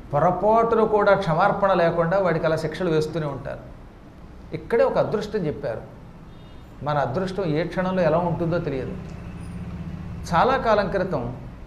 పొరపాటును కూడా క్షమార్పణ లేకుండా వాడికి అలా శిక్షలు వేస్తూనే ఉంటారు ఇక్కడే ఒక అదృష్టం చెప్పారు మన అదృష్టం ఏ క్షణంలో ఎలా ఉంటుందో తెలియదు చాలా కాలం క్రితం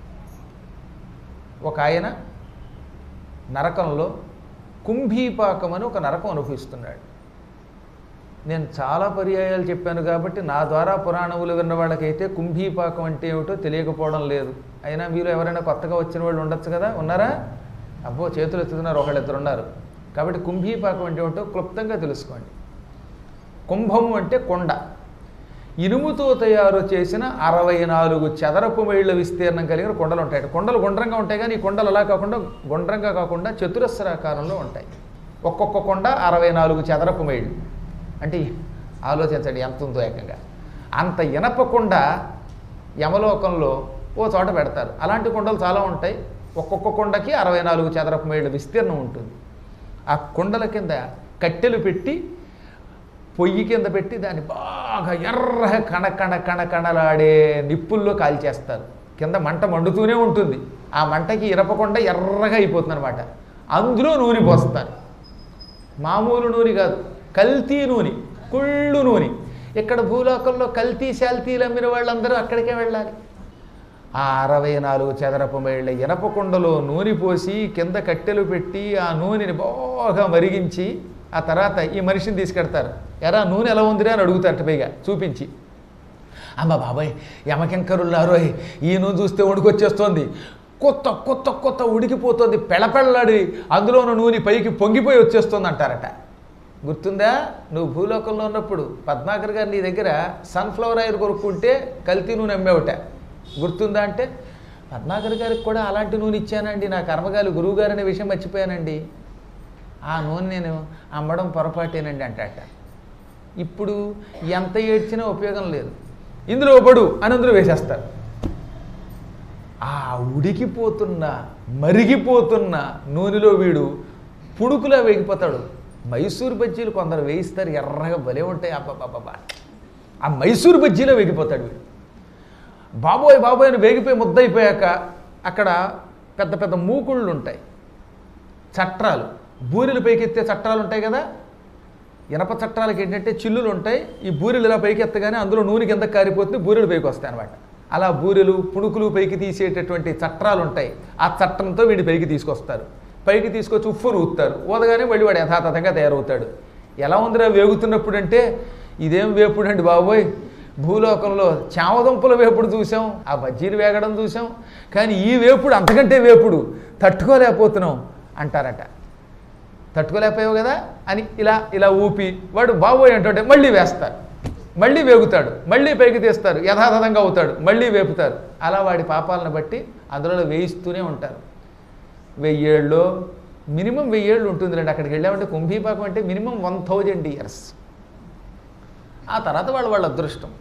ఒక ఆయన నరకంలో కుంభీపాకం అని ఒక నరకం అనుభవిస్తున్నాడు నేను చాలా పర్యాయాలు చెప్పాను కాబట్టి నా ద్వారా పురాణములు విన్న వాళ్ళకైతే కుంభీపాకం అంటే ఏమిటో తెలియకపోవడం లేదు అయినా మీరు ఎవరైనా కొత్తగా వచ్చిన వాళ్ళు ఉండొచ్చు కదా ఉన్నారా అబ్బో చేతులు ఎత్తుతున్నారు ఒకళ్ళిద్దరు ఉన్నారు కాబట్టి కుంభీపాకం అంటే ఏమిటో క్లుప్తంగా తెలుసుకోండి కుంభము అంటే కొండ ఇనుముతో తయారు చేసిన అరవై నాలుగు చదరపు మైళ్ళ విస్తీర్ణం కలిగిన కొండలు ఉంటాయి కొండలు గుండ్రంగా ఉంటాయి కానీ ఈ కొండలు అలా కాకుండా గుండ్రంగా కాకుండా చతురస్రాకారంలో ఉంటాయి ఒక్కొక్క కొండ అరవై నాలుగు చదరపు మైళ్ళు అంటే ఆలోచించండి ఎంత ఉందో ఏకంగా అంత ఇనప కొండ యమలోకంలో ఓ చోట పెడతారు అలాంటి కొండలు చాలా ఉంటాయి ఒక్కొక్క కొండకి అరవై నాలుగు చదరపు మైళ్ళ విస్తీర్ణం ఉంటుంది ఆ కొండల కింద కట్టెలు పెట్టి పొయ్యి కింద పెట్టి దాన్ని బాగా ఎర్ర కణ కణ కణ కణలాడే నిప్పుల్లో కాల్చేస్తారు కింద మంట మండుతూనే ఉంటుంది ఆ మంటకి ఇరపకుండా ఎర్రగా అయిపోతుంది అనమాట అందులో నూనె పోస్తారు మామూలు నూనె కాదు కల్తీ నూనె కుళ్ళు నూనె ఇక్కడ భూలోకంలో కల్తీ శాల్తీలు అమ్మిన వాళ్ళందరూ అక్కడికే వెళ్ళాలి ఆ అరవై నాలుగు చదరపు మైళ్ళ ఇనప కుండలో నూనె పోసి కింద కట్టెలు పెట్టి ఆ నూనెని బాగా మరిగించి ఆ తర్వాత ఈ మనిషిని తీసుకెడతారు ఎరా నూనె ఎలా ఉందిరా అని అడుగుతారట పైగా చూపించి అమ్మ బాబాయ్ యమకెంకరుల్లారోయ్ ఈ నూనె చూస్తే వణుకొచ్చేస్తోంది కొత్త కొత్త కొత్త ఉడికిపోతుంది పెళపెళ్ళాడి అందులోనూ నూనె పైకి పొంగిపోయి వచ్చేస్తుంది అంటారట గుర్తుందా నువ్వు భూలోకంలో ఉన్నప్పుడు పద్మాకర్ గారు నీ దగ్గర సన్ఫ్లవర్ ఆయిల్ కొనుక్కుంటే కల్తీ నూనె అమ్మేవట గుర్తుందా అంటే పద్మాకర్ గారికి కూడా అలాంటి నూనె ఇచ్చానండి నా కర్మగాలి గురువు గారు అనే విషయం మర్చిపోయానండి ఆ నూనె నేను అమ్మడం పొరపాటేనండి అంటాట ఇప్పుడు ఎంత ఏడ్చినా ఉపయోగం లేదు ఇందులో పడు అని అందులో వేసేస్తారు ఆ ఉడికిపోతున్న మరిగిపోతున్న నూనెలో వీడు పుడుకులా వేగిపోతాడు మైసూరు బజ్జీలు కొందరు వేయిస్తారు ఎర్రగా భలే ఉంటాయి అబ్బాబాబా ఆ మైసూరు బజ్జీలో వేగిపోతాడు వీడు బాబోయ్ బాబోయ్ అని వేగిపోయి ముద్దయిపోయాక అక్కడ పెద్ద పెద్ద మూకుళ్ళు ఉంటాయి చట్రాలు బూరెలు పైకెత్తే చట్రాలు ఉంటాయి కదా ఇనప చట్రాలకి ఏంటంటే చిల్లులు ఉంటాయి ఈ బూరెలు ఇలా పైకి ఎత్తగానే అందులో నూనె కింద కారిపోతుంది బూరెలు పైకి వస్తాయి అనమాట అలా బూరెలు పుణుకులు పైకి తీసేటటువంటి చట్రాలు ఉంటాయి ఆ చట్టంతో వీడి పైకి తీసుకొస్తారు పైకి తీసుకొచ్చి ఉప్పు ఊతారు ఊదగానే మళ్ళీ వాడు యథాతథంగా తయారవుతాడు ఎలా ఉందిరా వేగుతున్నప్పుడు అంటే ఇదేం వేపుడు అండి బాబోయ్ భూలోకంలో చామదుంపల వేపుడు చూసాం ఆ బజ్జీలు వేగడం చూసాం కానీ ఈ వేపుడు అంతకంటే వేపుడు తట్టుకోలేకపోతున్నాం అంటారట తట్టుకోలేకపోయావు కదా అని ఇలా ఇలా ఊపి వాడు బాబోయ్ అంటుంటే మళ్ళీ వేస్తారు మళ్ళీ వేగుతాడు మళ్ళీ పైకి తీస్తారు యథాతథంగా అవుతాడు మళ్ళీ వేపుతారు అలా వాడి పాపాలను బట్టి అందులో వేయిస్తూనే ఉంటారు వెయ్యేళ్ళు మినిమం వెయ్యేళ్ళు ఉంటుందిలేండి అక్కడికి వెళ్ళామంటే కుంభీపాకం అంటే మినిమం వన్ థౌజండ్ ఇయర్స్ ఆ తర్వాత వాళ్ళు వాళ్ళ అదృష్టం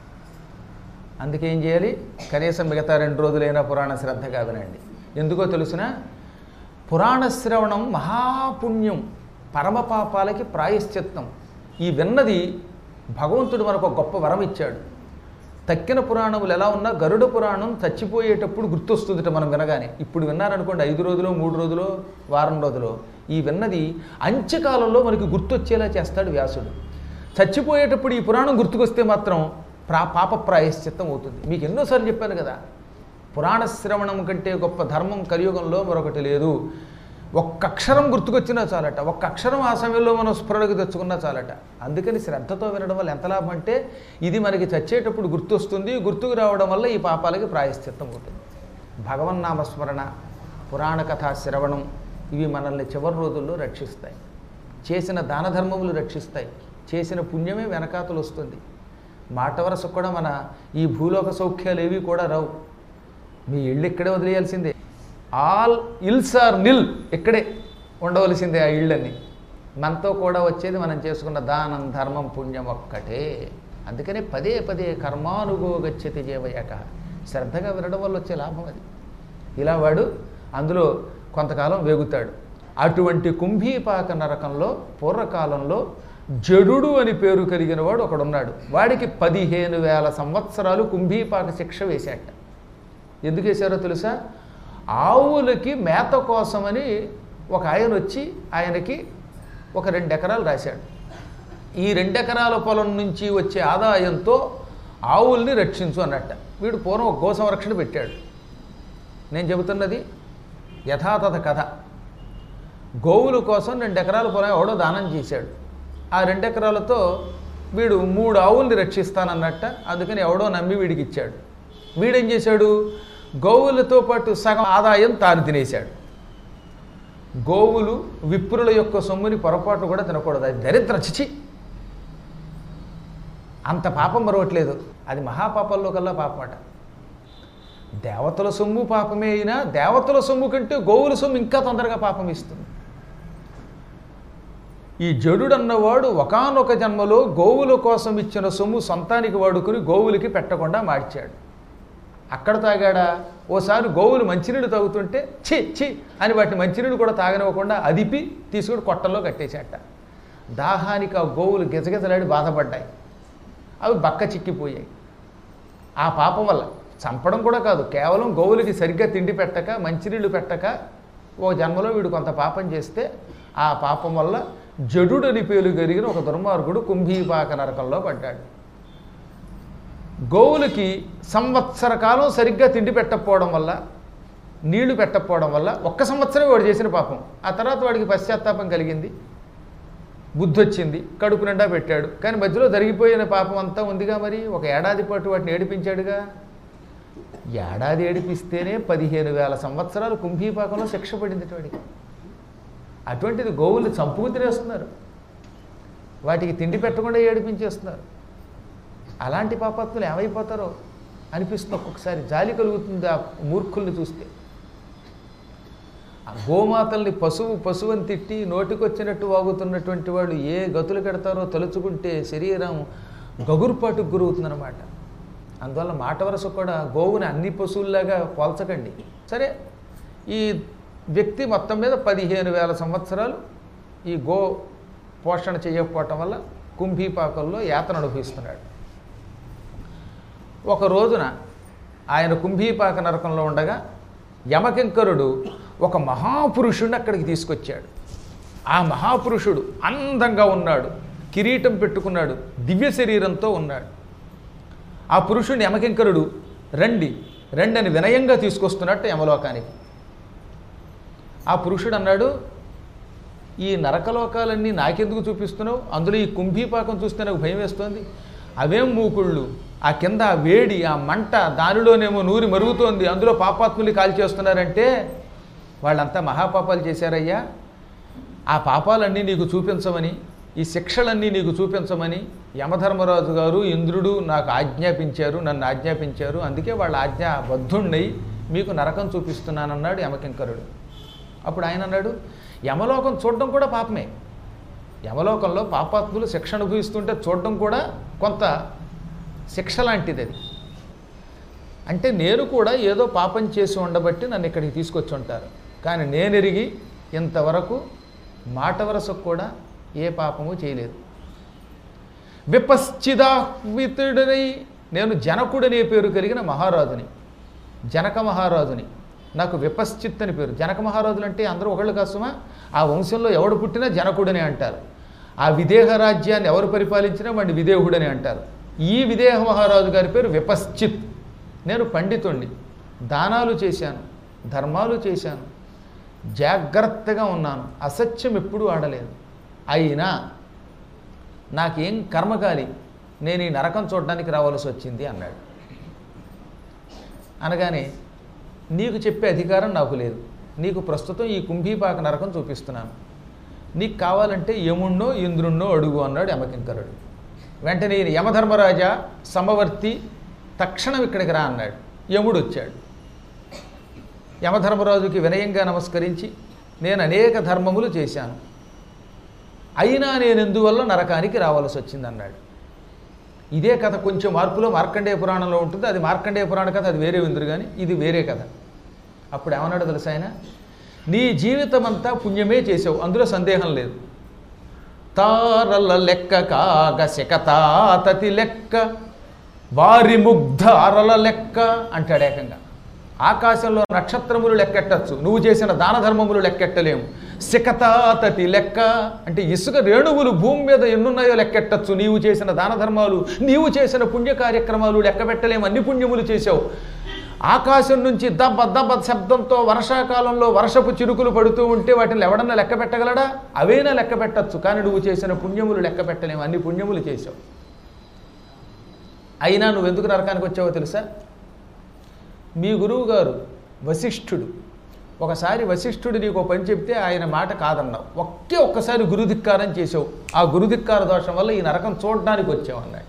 అందుకే ఏం చేయాలి కనీసం మిగతా రెండు రోజులైనా పురాణ శ్రద్ధగా వినండి ఎందుకో తెలుసిన పురాణ శ్రవణం మహాపుణ్యం పరమ పాపాలకి ప్రాయశ్చిత్తం ఈ విన్నది భగవంతుడు మనకు ఒక గొప్ప వరం ఇచ్చాడు తక్కిన పురాణములు ఎలా ఉన్నా గరుడ పురాణం చచ్చిపోయేటప్పుడు గుర్తొస్తుందిట మనం వినగానే ఇప్పుడు విన్నారనుకోండి ఐదు రోజులు మూడు రోజులు వారం రోజులు ఈ విన్నది అంత్యకాలంలో మనకి గుర్తొచ్చేలా చేస్తాడు వ్యాసుడు చచ్చిపోయేటప్పుడు ఈ పురాణం గుర్తుకొస్తే మాత్రం ప్రా పాప ప్రాయశ్చిత్తం అవుతుంది మీకు ఎన్నోసార్లు చెప్పాను కదా పురాణ శ్రవణం కంటే గొప్ప ధర్మం కలియుగంలో మరొకటి లేదు ఒక్క అక్షరం గుర్తుకొచ్చినా చాలట ఒక్క అక్షరం ఆ సమయంలో మనం స్ఫురణకు తెచ్చుకున్నా చాలట అందుకని శ్రద్ధతో వినడం వల్ల ఎంత లాభం అంటే ఇది మనకి చచ్చేటప్పుడు గుర్తొస్తుంది గుర్తుకు రావడం వల్ల ఈ పాపాలకి ప్రాయశ్చిత్తం అవుతుంది భగవన్నామస్మరణ పురాణ కథా శ్రవణం ఇవి మనల్ని చివరి రోజుల్లో రక్షిస్తాయి చేసిన దాన ధర్మములు రక్షిస్తాయి చేసిన పుణ్యమే వెనకాతలు వస్తుంది మాట వరసకు కూడా మన ఈ భూలోక సౌఖ్యాలు ఏవి కూడా రావు మీ ఇళ్ళు ఇక్కడే వదిలేయాల్సిందే ఆల్ ఇల్స్ ఆర్ నిల్ ఇక్కడే ఉండవలసిందే ఆ ఇళ్ళని మనతో కూడా వచ్చేది మనం చేసుకున్న దానం ధర్మం పుణ్యం ఒక్కటే అందుకనే పదే పదే కర్మానుగోగచ్చతి జీవయక శ్రద్ధగా వినడం వల్ల వచ్చే లాభం అది ఇలా వాడు అందులో కొంతకాలం వేగుతాడు అటువంటి కుంభీపాక నరకంలో పూర్వకాలంలో జడుడు అని పేరు కలిగిన వాడు ఒకడున్నాడు వాడికి పదిహేను వేల సంవత్సరాలు కుంభీపాక శిక్ష వేశాట ఎందుకు వేశారో తెలుసా ఆవులకి మేత కోసమని ఒక ఆయన వచ్చి ఆయనకి ఒక రెండు ఎకరాలు రాశాడు ఈ రెండు ఎకరాల పొలం నుంచి వచ్చే ఆదాయంతో ఆవుల్ని రక్షించు అన్నట్ట వీడు పూర్వం ఒక గో సంరక్షణ పెట్టాడు నేను చెబుతున్నది యథాతథ కథ గోవుల కోసం రెండు ఎకరాల పొలం ఎవడో దానం చేశాడు ఆ రెండు ఎకరాలతో వీడు మూడు ఆవుల్ని రక్షిస్తానన్నట్ట అందుకని ఎవడో నమ్మి వీడికి ఇచ్చాడు వీడేం చేశాడు గోవులతో పాటు సగం ఆదాయం తాను తినేశాడు గోవులు విప్రుల యొక్క సొమ్ముని పొరపాటు కూడా తినకూడదు అది దరిద్ర చిచి అంత పాపం మరవట్లేదు అది మహాపాపంలో కల్లా పాపమాట దేవతల సొమ్ము పాపమే అయినా దేవతల సొమ్ము కంటే గోవుల సొమ్ము ఇంకా తొందరగా పాపం ఇస్తుంది ఈ జడుడు అన్నవాడు ఒకానొక జన్మలో గోవుల కోసం ఇచ్చిన సొమ్ము సొంతానికి వాడుకుని గోవులకి పెట్టకుండా మార్చాడు అక్కడ తాగాడా ఓసారి గోవులు మంచినీళ్ళు తాగుతుంటే ఛీ ఛీ అని వాటి మంచినీళ్ళు కూడా తాగనివ్వకుండా అదిపి తీసుకుని కొట్టల్లో కట్టేశాట దాహానికి ఆ గోవులు గిజగిజలాడి బాధపడ్డాయి అవి బక్క చిక్కిపోయాయి ఆ పాపం వల్ల చంపడం కూడా కాదు కేవలం గోవులకి సరిగ్గా తిండి పెట్టక మంచినీళ్ళు పెట్టక ఓ జన్మలో వీడు కొంత పాపం చేస్తే ఆ పాపం వల్ల జడుడని పేరు కలిగిన ఒక దుర్మార్గుడు కుంభీపాక నరకంలో పడ్డాడు గోవులకి సంవత్సర కాలం సరిగ్గా తిండి పెట్టకపోవడం వల్ల నీళ్లు పెట్టకపోవడం వల్ల ఒక్క సంవత్సరం వాడు చేసిన పాపం ఆ తర్వాత వాడికి పశ్చాత్తాపం కలిగింది బుద్ధి వచ్చింది కడుపు నిండా పెట్టాడు కానీ మధ్యలో జరిగిపోయిన పాపం అంతా ఉందిగా మరి ఒక ఏడాది పాటు వాటిని ఏడిపించాడుగా ఏడాది ఏడిపిస్తేనే పదిహేను వేల సంవత్సరాలు కుంభీపాకంలో శిక్ష పడింది వాడికి అటువంటిది గోవులు చంపుకు తినేస్తున్నారు వాటికి తిండి పెట్టకుండా ఏడిపించేస్తున్నారు అలాంటి పాపాత్ములు ఏమైపోతారో అనిపిస్తుంది ఒక్కొక్కసారి జాలి కలుగుతుంది ఆ మూర్ఖుల్ని చూస్తే ఆ గోమాతల్ని పశువు పశువు అని తిట్టి నోటికొచ్చినట్టు వాగుతున్నటువంటి వాళ్ళు ఏ గతులు కడతారో తలుచుకుంటే శరీరం గగురుపాటుకు గురవుతుందన్నమాట అందువల్ల మాట వరస కూడా గోవుని అన్ని పశువుల్లాగా పోల్చకండి సరే ఈ వ్యక్తి మొత్తం మీద పదిహేను వేల సంవత్సరాలు ఈ గో పోషణ చేయకపోవటం వల్ల కుంభీపాకంలో యాతన అనుభవిస్తున్నాడు ఒక రోజున ఆయన కుంభీపాక నరకంలో ఉండగా యమకింకరుడు ఒక మహాపురుషుడిని అక్కడికి తీసుకొచ్చాడు ఆ మహాపురుషుడు అందంగా ఉన్నాడు కిరీటం పెట్టుకున్నాడు దివ్య శరీరంతో ఉన్నాడు ఆ పురుషుడిని యమకింకరుడు రండి రండి అని వినయంగా తీసుకొస్తున్నట్టు యమలోకానికి ఆ పురుషుడు అన్నాడు ఈ నరకలోకాలన్నీ నాకెందుకు చూపిస్తున్నావు అందులో ఈ కుంభీపాకం చూస్తే నాకు భయం వేస్తోంది అవేం మూకుళ్ళు ఆ కింద ఆ వేడి ఆ మంట దానిలోనేమో నూరి మరుగుతోంది అందులో పాపాత్ములు కాల్ చేస్తున్నారంటే వాళ్ళంతా మహాపాపాలు చేశారయ్యా ఆ పాపాలన్నీ నీకు చూపించమని ఈ శిక్షలన్నీ నీకు చూపించమని యమధర్మరాజు గారు ఇంద్రుడు నాకు ఆజ్ఞాపించారు నన్ను ఆజ్ఞాపించారు అందుకే వాళ్ళ ఆజ్ఞ బద్ధుణ్ణి మీకు నరకం చూపిస్తున్నానన్నాడు యమకింకరుడు అప్పుడు ఆయన అన్నాడు యమలోకం చూడడం కూడా పాపమే యమలోకంలో పాపాత్ములు శిక్ష అనుభవిస్తుంటే చూడడం కూడా కొంత శిక్ష లాంటిది అది అంటే నేను కూడా ఏదో పాపం చేసి ఉండబట్టి నన్ను ఇక్కడికి తీసుకొచ్చి ఉంటారు కానీ నేను ఎరిగి ఇంతవరకు మాట వరసకు కూడా ఏ పాపము చేయలేదు విపశ్చిదాహ్వితుడనై నేను జనకుడనే పేరు కలిగిన మహారాజుని జనక మహారాజుని నాకు విపశ్చిత్ అని పేరు జనక మహారాజులు అంటే అందరూ ఒకళ్ళు కష్టమా ఆ వంశంలో ఎవడు పుట్టినా జనకుడని అంటారు ఆ విదేహ రాజ్యాన్ని ఎవరు పరిపాలించినా వాడిని విదేహుడని అంటారు ఈ విదేహ మహారాజు గారి పేరు విపశ్చిత్ నేను పండితుణ్ణి దానాలు చేశాను ధర్మాలు చేశాను జాగ్రత్తగా ఉన్నాను అసత్యం ఎప్పుడూ ఆడలేదు అయినా నాకేం కర్మకాలి నేను ఈ నరకం చూడడానికి రావాల్సి వచ్చింది అన్నాడు అనగానే నీకు చెప్పే అధికారం నాకు లేదు నీకు ప్రస్తుతం ఈ కుంభీపాక నరకం చూపిస్తున్నాను నీకు కావాలంటే యముణ్ణో ఇంద్రుణ్ణో అడుగు అన్నాడు యమకింకరుడు వెంటనే ఈయన యమధర్మరాజా సమవర్తి తక్షణం ఇక్కడికి రా అన్నాడు యముడు వచ్చాడు యమధర్మరాజుకి వినయంగా నమస్కరించి నేను అనేక ధర్మములు చేశాను అయినా నేను ఎందువల్ల నరకానికి రావాల్సి వచ్చింది అన్నాడు ఇదే కథ కొంచెం మార్పులో మార్కండేయ పురాణంలో ఉంటుంది అది మార్కండేయ పురాణ కథ అది వేరే ఉంది కానీ ఇది వేరే కథ అప్పుడు ఏమన్నాడు తెలుసా ఆయన నీ జీవితం అంతా పుణ్యమే చేసావు అందులో సందేహం లేదు తారల లెక్క కాగ శకతాతతి లెక్క వారి ముగ్ధ అరల లెక్క అంటాడు ఏకంగా ఆకాశంలో నక్షత్రములు లెక్కెట్టచ్చు నువ్వు చేసిన దాన ధర్మములు లెక్కెట్టలేము సికతాతటి లెక్క అంటే ఇసుక రేణువులు భూమి మీద ఎన్నున్నాయో లెక్కెట్టచ్చు నీవు చేసిన దాన ధర్మాలు నీవు చేసిన పుణ్య కార్యక్రమాలు లెక్క పెట్టలేము అన్ని పుణ్యములు చేశావు ఆకాశం నుంచి దబ్బ దబ్బ శబ్దంతో వర్షాకాలంలో వర్షపు చిరుకులు పడుతూ ఉంటే వాటిని ఎవడన్నా లెక్క పెట్టగలడా అవైనా లెక్క పెట్టచ్చు కానీ నువ్వు చేసిన పుణ్యములు లెక్క పెట్టలేము అన్ని పుణ్యములు చేశావు అయినా నువ్వు ఎందుకు నరకానికి వచ్చావో తెలుసా మీ గురువు గారు వశిష్ఠుడు ఒకసారి వశిష్ఠుడు నీకు ఒక పని చెప్తే ఆయన మాట కాదన్నావు ఒకే ఒక్కసారి గురుధిక్కారం చేసావు ఆ గురుధిక్కార దోషం వల్ల ఈ నరకం చూడడానికి వచ్చావు అన్నాడు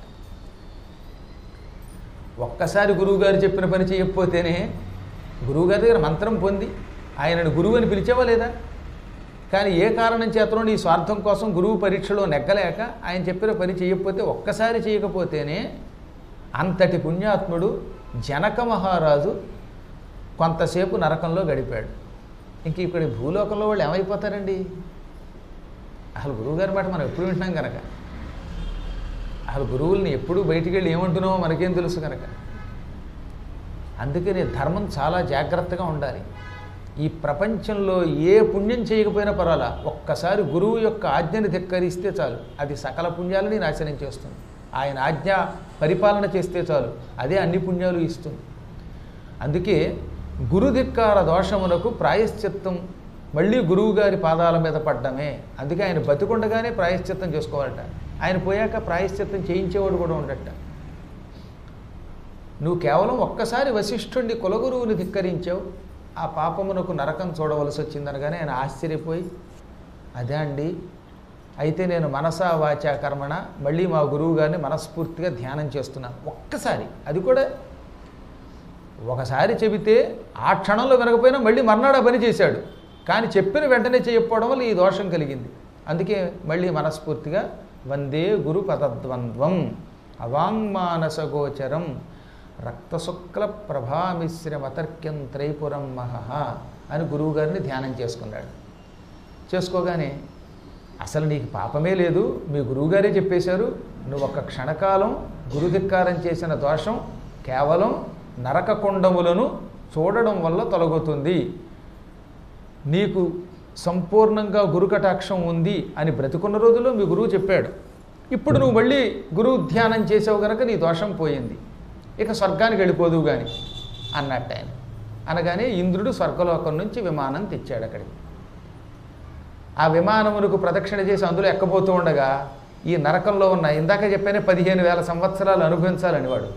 ఒక్కసారి గురువుగారు చెప్పిన పని చేయకపోతేనే గురువుగారి దగ్గర మంత్రం పొంది ఆయనను గురువు అని పిలిచేవా లేదా కానీ ఏ కారణం చేతనో నీ స్వార్థం కోసం గురువు పరీక్షలో నెగ్గలేక ఆయన చెప్పిన పని చేయకపోతే ఒక్కసారి చేయకపోతేనే అంతటి పుణ్యాత్ముడు జనక మహారాజు కొంతసేపు నరకంలో గడిపాడు ఇంక ఇక్కడ ఈ భూలోకంలో వాళ్ళు ఏమైపోతారండి అసలు గురువుగారి మాట మనం ఎప్పుడు వింటున్నాం కనుక అసలు గురువుల్ని ఎప్పుడు బయటికి వెళ్ళి ఏమంటున్నామో మనకేం తెలుసు కనుక అందుకని ధర్మం చాలా జాగ్రత్తగా ఉండాలి ఈ ప్రపంచంలో ఏ పుణ్యం చేయకపోయినా పర్వాలా ఒక్కసారి గురువు యొక్క ఆజ్ఞని ధిక్కరిస్తే చాలు అది సకల పుణ్యాలని నాశనం చేస్తుంది ఆయన ఆజ్ఞ పరిపాలన చేస్తే చాలు అదే అన్ని పుణ్యాలు ఇస్తుంది అందుకే గురుధిక్కార దోషమునకు ప్రాయశ్చిత్తం మళ్ళీ గురువు గారి పాదాల మీద పడ్డమే అందుకే ఆయన బతికుండగానే ప్రాయశ్చిత్తం చేసుకోవాలట ఆయన పోయాక ప్రాయశ్చిత్తం చేయించేవాడు కూడా ఉండట నువ్వు కేవలం ఒక్కసారి వశిష్ఠుడిని కులగురువుని ధిక్కరించావు ఆ పాపమునకు నరకం చూడవలసి వచ్చిందనగానే ఆయన ఆశ్చర్యపోయి అదే అండి అయితే నేను మనసా వాచా కర్మణ మళ్ళీ మా గురువు గారిని మనస్ఫూర్తిగా ధ్యానం చేస్తున్నాను ఒక్కసారి అది కూడా ఒకసారి చెబితే ఆ క్షణంలో వినకపోయినా మళ్ళీ మర్నాడు ఆ పని చేశాడు కానీ చెప్పిన వెంటనే చేయకపోవడం వల్ల ఈ దోషం కలిగింది అందుకే మళ్ళీ మనస్ఫూర్తిగా వందే గురు పదద్వంద్వం అవాంగ్మానసగోచరం రక్తశుక్ల ప్రభామిశ్రమతర్క్యం త్రైపురం మహః అని గురువుగారిని ధ్యానం చేసుకున్నాడు చేసుకోగానే అసలు నీకు పాపమే లేదు మీ గురువుగారే చెప్పేశారు నువ్వు ఒక క్షణకాలం గురుధిక్కారం చేసిన దోషం కేవలం నరక కుండములను చూడడం వల్ల తొలగుతుంది నీకు సంపూర్ణంగా గురు కటాక్షం ఉంది అని బ్రతికున్న రోజుల్లో మీ గురువు చెప్పాడు ఇప్పుడు నువ్వు మళ్ళీ గురువు ధ్యానం చేసావు కనుక నీ దోషం పోయింది ఇక స్వర్గానికి వెళ్ళిపోదువు కానీ అన్నట్టు ఆయన అనగానే ఇంద్రుడు స్వర్గలోకం నుంచి విమానం తెచ్చాడు అక్కడికి ఆ విమానమునకు ప్రదక్షిణ చేసి అందులో ఎక్కబోతూ ఉండగా ఈ నరకంలో ఉన్న ఇందాక చెప్పానే పదిహేను వేల సంవత్సరాలు అనుభవించాలని వాడు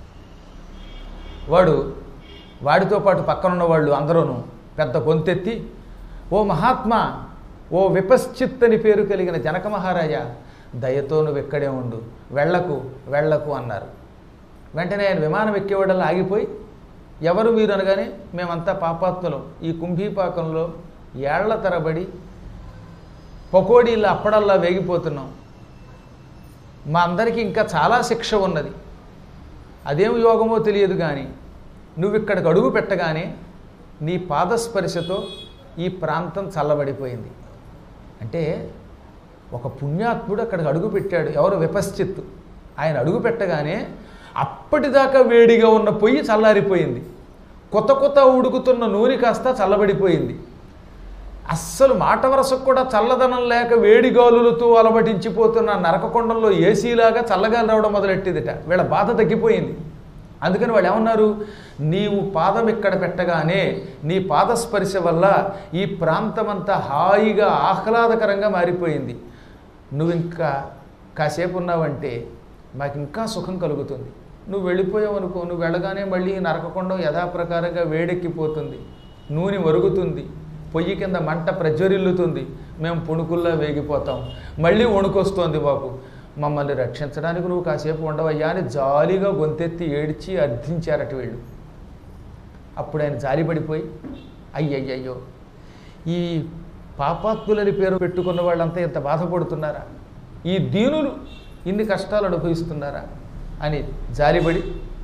వాడు వాడితో పాటు పక్కనున్న వాళ్ళు అందరూను పెద్ద గొంతెత్తి ఓ మహాత్మా ఓ విపశ్చిత్ అని పేరు కలిగిన జనక మహారాజా దయతో నువ్వు ఇక్కడే ఉండు వెళ్ళకు వెళ్ళకు అన్నారు వెంటనే ఆయన విమానం ఎక్కేవాడల్లా ఆగిపోయి ఎవరు మీరు అనగానే మేమంతా పాపాత్ములం ఈ కుంభీపాకంలో ఏళ్ల తరబడి పకోడీలు అప్పడల్లా వేగిపోతున్నాం మా అందరికీ ఇంకా చాలా శిక్ష ఉన్నది అదేం యోగమో తెలియదు కానీ నువ్వు ఇక్కడికి అడుగు పెట్టగానే నీ పాదస్పర్శతో ఈ ప్రాంతం చల్లబడిపోయింది అంటే ఒక పుణ్యాత్ముడు అక్కడికి అడుగు పెట్టాడు ఎవరు విపశ్చిత్తు ఆయన అడుగు పెట్టగానే అప్పటిదాకా వేడిగా ఉన్న పొయ్యి చల్లారిపోయింది కొత్త కొత్త ఉడుకుతున్న నూనె కాస్త చల్లబడిపోయింది అస్సలు మాట వరసకు కూడా చల్లదనం లేక వేడి గాలులతో అలమటించిపోతున్న నరకకొండంలో ఏసీలాగా చల్లగాలి రావడం మొదలెట్టిందిట వీళ్ళ బాధ తగ్గిపోయింది అందుకని వాళ్ళు ఏమన్నారు నీవు పాదం ఇక్కడ పెట్టగానే నీ పాదస్పర్శ వల్ల ఈ ప్రాంతమంతా హాయిగా ఆహ్లాదకరంగా మారిపోయింది నువ్వు ఇంకా కాసేపు ఉన్నావంటే మాకు ఇంకా సుఖం కలుగుతుంది నువ్వు వెళ్ళిపోయావు అనుకో నువ్వు వెళ్ళగానే మళ్ళీ ఈ నరకకొండం యథాప్రకారంగా వేడెక్కిపోతుంది నూనె మరుగుతుంది పొయ్యి కింద మంట ప్రజ్వరిల్లుతుంది మేము పుణుకుల్లా వేగిపోతాం మళ్ళీ వణుకొస్తోంది బాబు మమ్మల్ని రక్షించడానికి నువ్వు కాసేపు ఉండవయ్యా అని జాలీగా గొంతెత్తి ఏడ్చి అర్థించారట వీళ్ళు అప్పుడు ఆయన జాలిపడిపోయి అయ్యయ్యయ్యో ఈ పాపాత్ములని పేరు పెట్టుకున్న వాళ్ళంతా ఇంత బాధపడుతున్నారా ఈ దీనులు ఇన్ని కష్టాలు అనుభవిస్తున్నారా అని జాలిపడి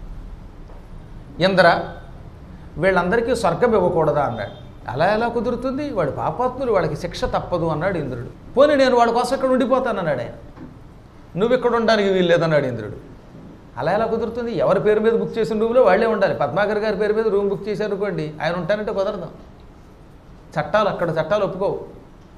ఇంద్ర వీళ్ళందరికీ స్వర్గం ఇవ్వకూడదా అన్నాడు అలా ఎలా కుదురుతుంది వాడు పాపాత్ములు వాళ్ళకి శిక్ష తప్పదు అన్నాడు ఇంద్రుడు పోనీ నేను వాళ్ళ కోసం ఇక్కడ ఉండిపోతానన్నాడు ఆయన నువ్వు ఇక్కడ ఉండడానికి వీల్లేదన్నాడు ఇంద్రుడు అలా ఎలా కుదురుతుంది ఎవరి పేరు మీద బుక్ చేసిన రూమ్లో వాళ్ళే ఉండాలి పద్మాకర్ గారి పేరు మీద రూమ్ బుక్ చేశారు అనుకోండి ఆయన ఉంటానంటే కుదరదు చట్టాలు అక్కడ చట్టాలు ఒప్పుకోవు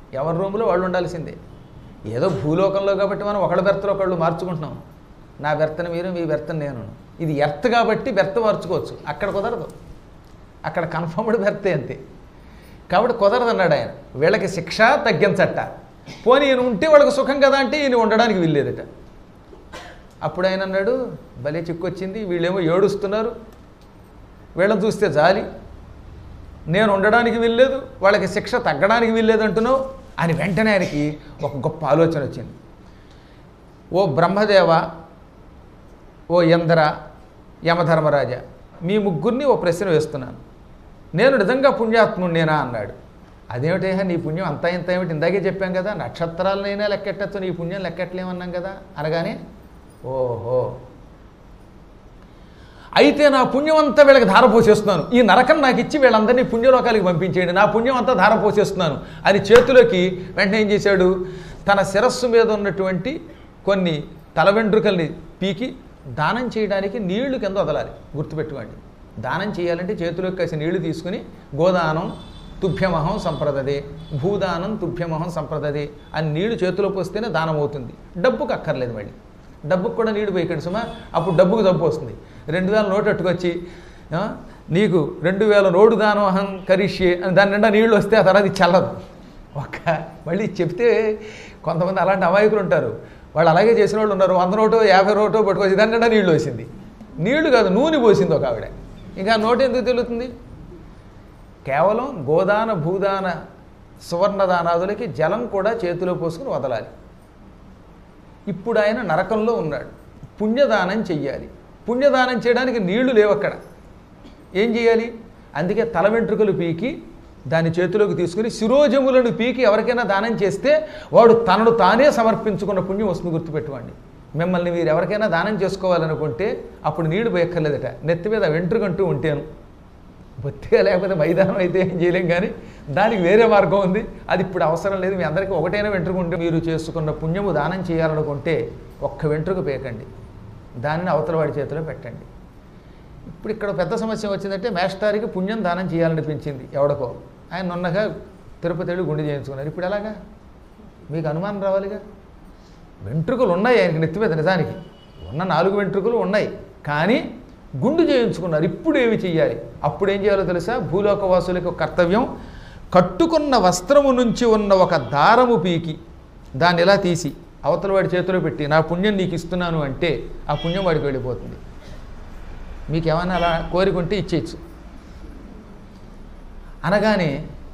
ఎవరి రూమ్లో వాళ్ళు ఉండాల్సిందే ఏదో భూలోకంలో కాబట్టి మనం ఒకళ్ళ బెర్తలో ఒకళ్ళు మార్చుకుంటున్నాం నా బెర్తను మీరు మీ బెర్తను నేను ఇది ఎర్త్ కాబట్టి బెర్త్ మార్చుకోవచ్చు అక్కడ కుదరదు అక్కడ కన్ఫర్మ్డ్ బెర్తే అంతే కాబట్టి కుదరదు అన్నాడు ఆయన వీళ్ళకి శిక్ష తగ్గించట పోనీ ఈయన ఉంటే వాళ్ళకి సుఖం కదా అంటే ఈయన ఉండడానికి వీల్లేదట అప్పుడు ఆయన అన్నాడు భలే చిక్కొచ్చింది వీళ్ళేమో ఏడుస్తున్నారు వీళ్ళని చూస్తే జాలి నేను ఉండడానికి వీల్లేదు వాళ్ళకి శిక్ష తగ్గడానికి వీల్లేదు అంటున్నావు అని వెంటనే ఆయనకి ఒక గొప్ప ఆలోచన వచ్చింది ఓ బ్రహ్మదేవ ఓ ఇంద్ర యమధర్మరాజ మీ ముగ్గురిని ఓ ప్రశ్న వేస్తున్నాను నేను నిజంగా పుణ్యాత్ముడినేనా అన్నాడు అదేమిటయ్యా నీ పుణ్యం అంతా ఇంత ఏమిటి ఇందాకే చెప్పాం కదా నక్షత్రాలనైనా లెక్కెట్టచ్చు నీ పుణ్యం లెక్కట్లేమన్నాం కదా అనగానే ఓహో అయితే నా పుణ్యం అంతా వీళ్ళకి ధారపోసేస్తున్నాను ఈ నరకం నాకు ఇచ్చి వీళ్ళందరినీ పుణ్యలోకాలకి పంపించేయండి నా పుణ్యం అంతా ధారపోసేస్తున్నాను అని చేతిలోకి వెంటనే ఏం చేశాడు తన శిరస్సు మీద ఉన్నటువంటి కొన్ని తల వెంట్రుకల్ని పీకి దానం చేయడానికి నీళ్లు కింద వదలాలి గుర్తుపెట్టుకోండి దానం చేయాలంటే చేతిలోకి కాసి నీళ్లు తీసుకుని గోదానం తుభ్యమహం సంప్రదదే భూదానం తుభ్యమహం సంప్రదదే అని నీళ్లు చేతిలో పోస్తేనే దానం అవుతుంది డబ్బుకు అక్కర్లేదు మళ్ళీ డబ్బుకు కూడా నీళ్లు పోయికండి సుమా అప్పుడు డబ్బుకు డబ్బు వస్తుంది రెండు వేల నోటు అట్టుకొచ్చి ఆ, నీకు రెండు వేల నోటు దానం అహం కరిష్యే అని దాని నిండా నీళ్లు వస్తే ఆ తర్వాత ఇది చల్లదు ఒక్క మళ్ళీ చెప్తే కొంతమంది అలాంటి అమాయకులు ఉంటారు వాళ్ళు అలాగే చేసిన వాళ్ళు ఉన్నారు వంద నోటో యాభై నోటో పట్టుకొచ్చి దాని నిండా నీళ్లు వేసింది నీళ్లు కాదు నూనె పోసింది ఒక ఆవిడ ఇంకా ఆ నోటు ఎందుకు తెలుస్తుంది కేవలం గోదాన భూదాన సువర్ణదానాదులకి జలం కూడా చేతిలో పోసుకుని వదలాలి ఇప్పుడు ఆయన నరకంలో ఉన్నాడు పుణ్యదానం చెయ్యాలి పుణ్యదానం చేయడానికి నీళ్లు లేవు అక్కడ ఏం చేయాలి అందుకే తల వెంట్రుకలు పీకి దాని చేతిలోకి తీసుకుని శిరోజములను పీకి ఎవరికైనా దానం చేస్తే వాడు తనను తానే సమర్పించుకున్న పుణ్యం వస్తుంది గుర్తుపెట్టుకోండి మిమ్మల్ని మీరు ఎవరికైనా దానం చేసుకోవాలనుకుంటే అప్పుడు నీళ్లు పోయక్కర్లేదట నెత్తి మీద వెంట్రుకంటూ ఉంటేను బొత్తిగా లేకపోతే మైదానం అయితే ఏం చేయలేం కానీ దానికి వేరే మార్గం ఉంది అది ఇప్పుడు అవసరం లేదు మీ అందరికీ ఒకటైనా వెంట్రుక ఉంటే మీరు చేసుకున్న పుణ్యము దానం చేయాలనుకుంటే ఒక్క వెంట్రుక పేకండి దానిని అవతల వాడి చేతిలో పెట్టండి ఇప్పుడు ఇక్కడ పెద్ద సమస్య వచ్చిందంటే మేస్టారికి పుణ్యం దానం చేయాలనిపించింది ఎవడికో ఆయన నున్నగా తిరుపతి వెళ్ళి గుండె చేయించుకున్నారు ఇప్పుడు ఎలాగా మీకు అనుమానం రావాలిగా వెంట్రుకలు ఉన్నాయి ఆయనకి నెత్తి మీద నిజానికి ఉన్న నాలుగు వెంట్రుకలు ఉన్నాయి కానీ గుండు చేయించుకున్నారు ఇప్పుడు ఏమి చెయ్యాలి అప్పుడు ఏం చేయాలో తెలుసా భూలోకవాసులకు ఒక కర్తవ్యం కట్టుకున్న వస్త్రము నుంచి ఉన్న ఒక దారము పీకి దాన్ని ఇలా తీసి అవతల వాడి చేతిలో పెట్టి నా పుణ్యం నీకు ఇస్తున్నాను అంటే ఆ పుణ్యం వాడికి వెళ్ళిపోతుంది మీకు ఏమైనా అలా కోరికుంటే ఇచ్చేయచ్చు అనగానే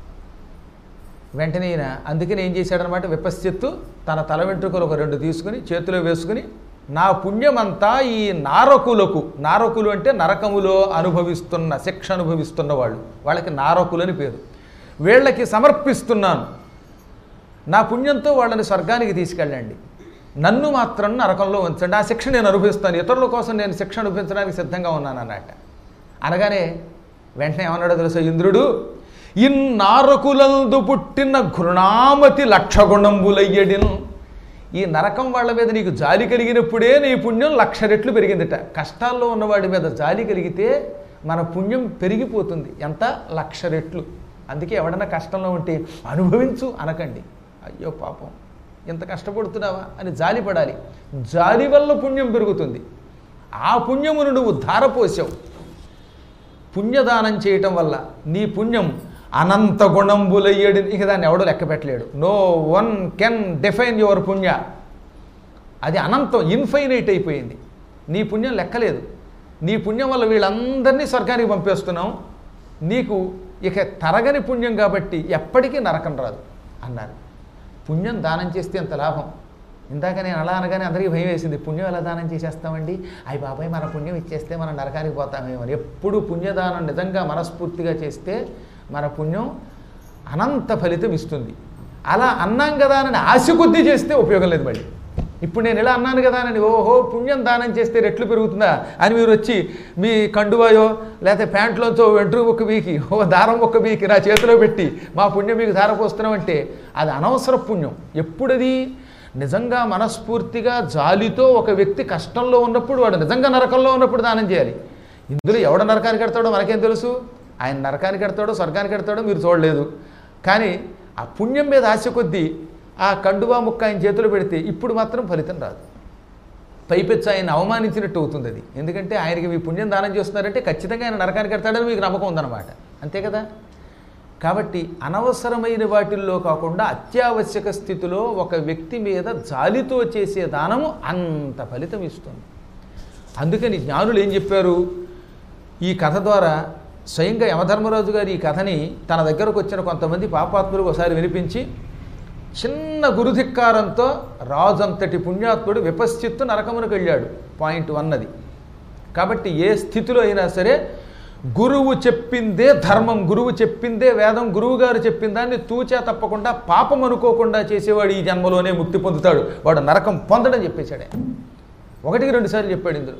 వెంటనే ఈయన అందుకని ఏం చేశాడనమాట విపశ్చిత్తు తన తల వెంట్రుకలు ఒక రెండు తీసుకుని చేతిలో వేసుకుని నా పుణ్యమంతా ఈ నారకులకు నారకులు అంటే నరకములో అనుభవిస్తున్న శిక్ష అనుభవిస్తున్న వాళ్ళు వాళ్ళకి నారకులు అని పేరు వీళ్ళకి సమర్పిస్తున్నాను నా పుణ్యంతో వాళ్ళని స్వర్గానికి తీసుకెళ్ళండి నన్ను మాత్రం నరకంలో ఉంచండి ఆ శిక్ష నేను అనుభవిస్తాను ఇతరుల కోసం నేను శిక్ష అనుభవించడానికి సిద్ధంగా ఉన్నాను అన్నట్ట అనగానే వెంటనే ఏమన్నాడో తెలుసా ఇంద్రుడు ఇన్నారకులందు పుట్టిన ఘృణామతి లక్ష గుణంబులయ్యడిన్ ఈ నరకం వాళ్ళ మీద నీకు జాలి కలిగినప్పుడే నీ పుణ్యం లక్ష రెట్లు పెరిగిందిట కష్టాల్లో ఉన్నవాడి మీద జాలి కలిగితే మన పుణ్యం పెరిగిపోతుంది ఎంత లక్ష రెట్లు అందుకే ఎవడన్నా కష్టంలో ఉంటే అనుభవించు అనకండి అయ్యో పాపం ఇంత కష్టపడుతున్నావా అని జాలి పడాలి జాలి వల్ల పుణ్యం పెరుగుతుంది ఆ పుణ్యమును నువ్వు ధారపోసావు పుణ్యదానం చేయటం వల్ల నీ పుణ్యం అనంత గుణంబులయ్యడి ఇక దాన్ని ఎవడో లెక్క పెట్టలేడు no one can define your పుణ్య అది అనంతం ఇన్ఫైనైట్ అయిపోయింది నీ పుణ్యం లెక్కలేదు నీ పుణ్యం వల్ల వీళ్ళందరినీ స్వర్గానికి పంపేస్తున్నాం నీకు ఇక తరగని పుణ్యం కాబట్టి ఎప్పటికీ నరకం రాదు అన్నారు పుణ్యం దానం చేస్తే ఎంత లాభం ఇందాక నేను అలా అనగానే అందరికీ భయం వేసింది పుణ్యం ఎలా దానం చేసేస్తామండి అయ్యి బాబాయ్ మన పుణ్యం ఇచ్చేస్తే మనం నరకానికి పోతామేమో అని. ఎప్పుడు పుణ్యదానం నిజంగా మనస్ఫూర్తిగా చేస్తే మన పుణ్యం అనంత ఫలితం ఇస్తుంది అలా అన్నాం కదా అని ఆశ కొద్దీ చేస్తే ఉపయోగం లేదు మళ్ళీ ఇప్పుడు నేను ఇలా అన్నాను కదా అని ఓహో పుణ్యం దానం చేస్తే రెట్లు పెరుగుతుందా అని మీరు వచ్చి మీ కండువాయో లేకపోతే ప్యాంట్లోంచో వెంట్రు ఒక్క బీకి ఓ దారం ఒక్క బీకి నా చేతిలో పెట్టి మా పుణ్యం మీకు ధారపోస్తున్నాం అంటే అది అనవసర పుణ్యం ఎప్పుడది నిజంగా మనస్ఫూర్తిగా జాలితో ఒక వ్యక్తి కష్టంలో ఉన్నప్పుడు వాడు నిజంగా నరకంలో ఉన్నప్పుడు దానం చేయాలి ఇందులో ఎవడ నరకానికి కడతాడో మనకేం తెలుసు ఆయన నరకానికి కడతాడో స్వర్గానికి కడతాడో మీరు చూడలేదు కానీ ఆ పుణ్యం మీద ఆశ కొద్దీ ఆ కండువా ముక్క ఆయన చేతిలో పెడితే ఇప్పుడు మాత్రం ఫలితం రాదు పైపెచ్చు ఆయన అవమానించినట్టు అవుతుంది అది ఎందుకంటే ఆయనకి మీ పుణ్యం దానం చేస్తున్నారంటే ఖచ్చితంగా ఆయన నరకానికి కడతాడని మీకు నమ్మకం ఉందన్నమాట అంతే కదా కాబట్టి అనవసరమైన వాటిల్లో కాకుండా అత్యావశ్యక స్థితిలో ఒక వ్యక్తి మీద జాలితో చేసే దానము అంత ఫలితం ఇస్తుంది అందుకని జ్ఞానులు ఏం చెప్పారు ఈ కథ ద్వారా స్వయంగా యమధర్మరాజు గారు ఈ కథని తన దగ్గరకు వచ్చిన కొంతమంది పాపాత్ములకు ఒకసారి వినిపించి చిన్న గురుధిక్కారంతో రాజంతటి పుణ్యాత్ముడు విపశ్చిత్తు నరకమునకు వెళ్ళాడు పాయింట్ వన్ అది కాబట్టి ఏ స్థితిలో అయినా సరే గురువు చెప్పిందే ధర్మం గురువు చెప్పిందే వేదం గురువు గారు చెప్పిన దాన్ని తూచా తప్పకుండా పాపం అనుకోకుండా చేసేవాడు ఈ జన్మలోనే ముక్తి పొందుతాడు వాడు నరకం పొందడం చెప్పేశాడే ఒకటికి రెండు సార్లు చెప్పాడు ఇందులో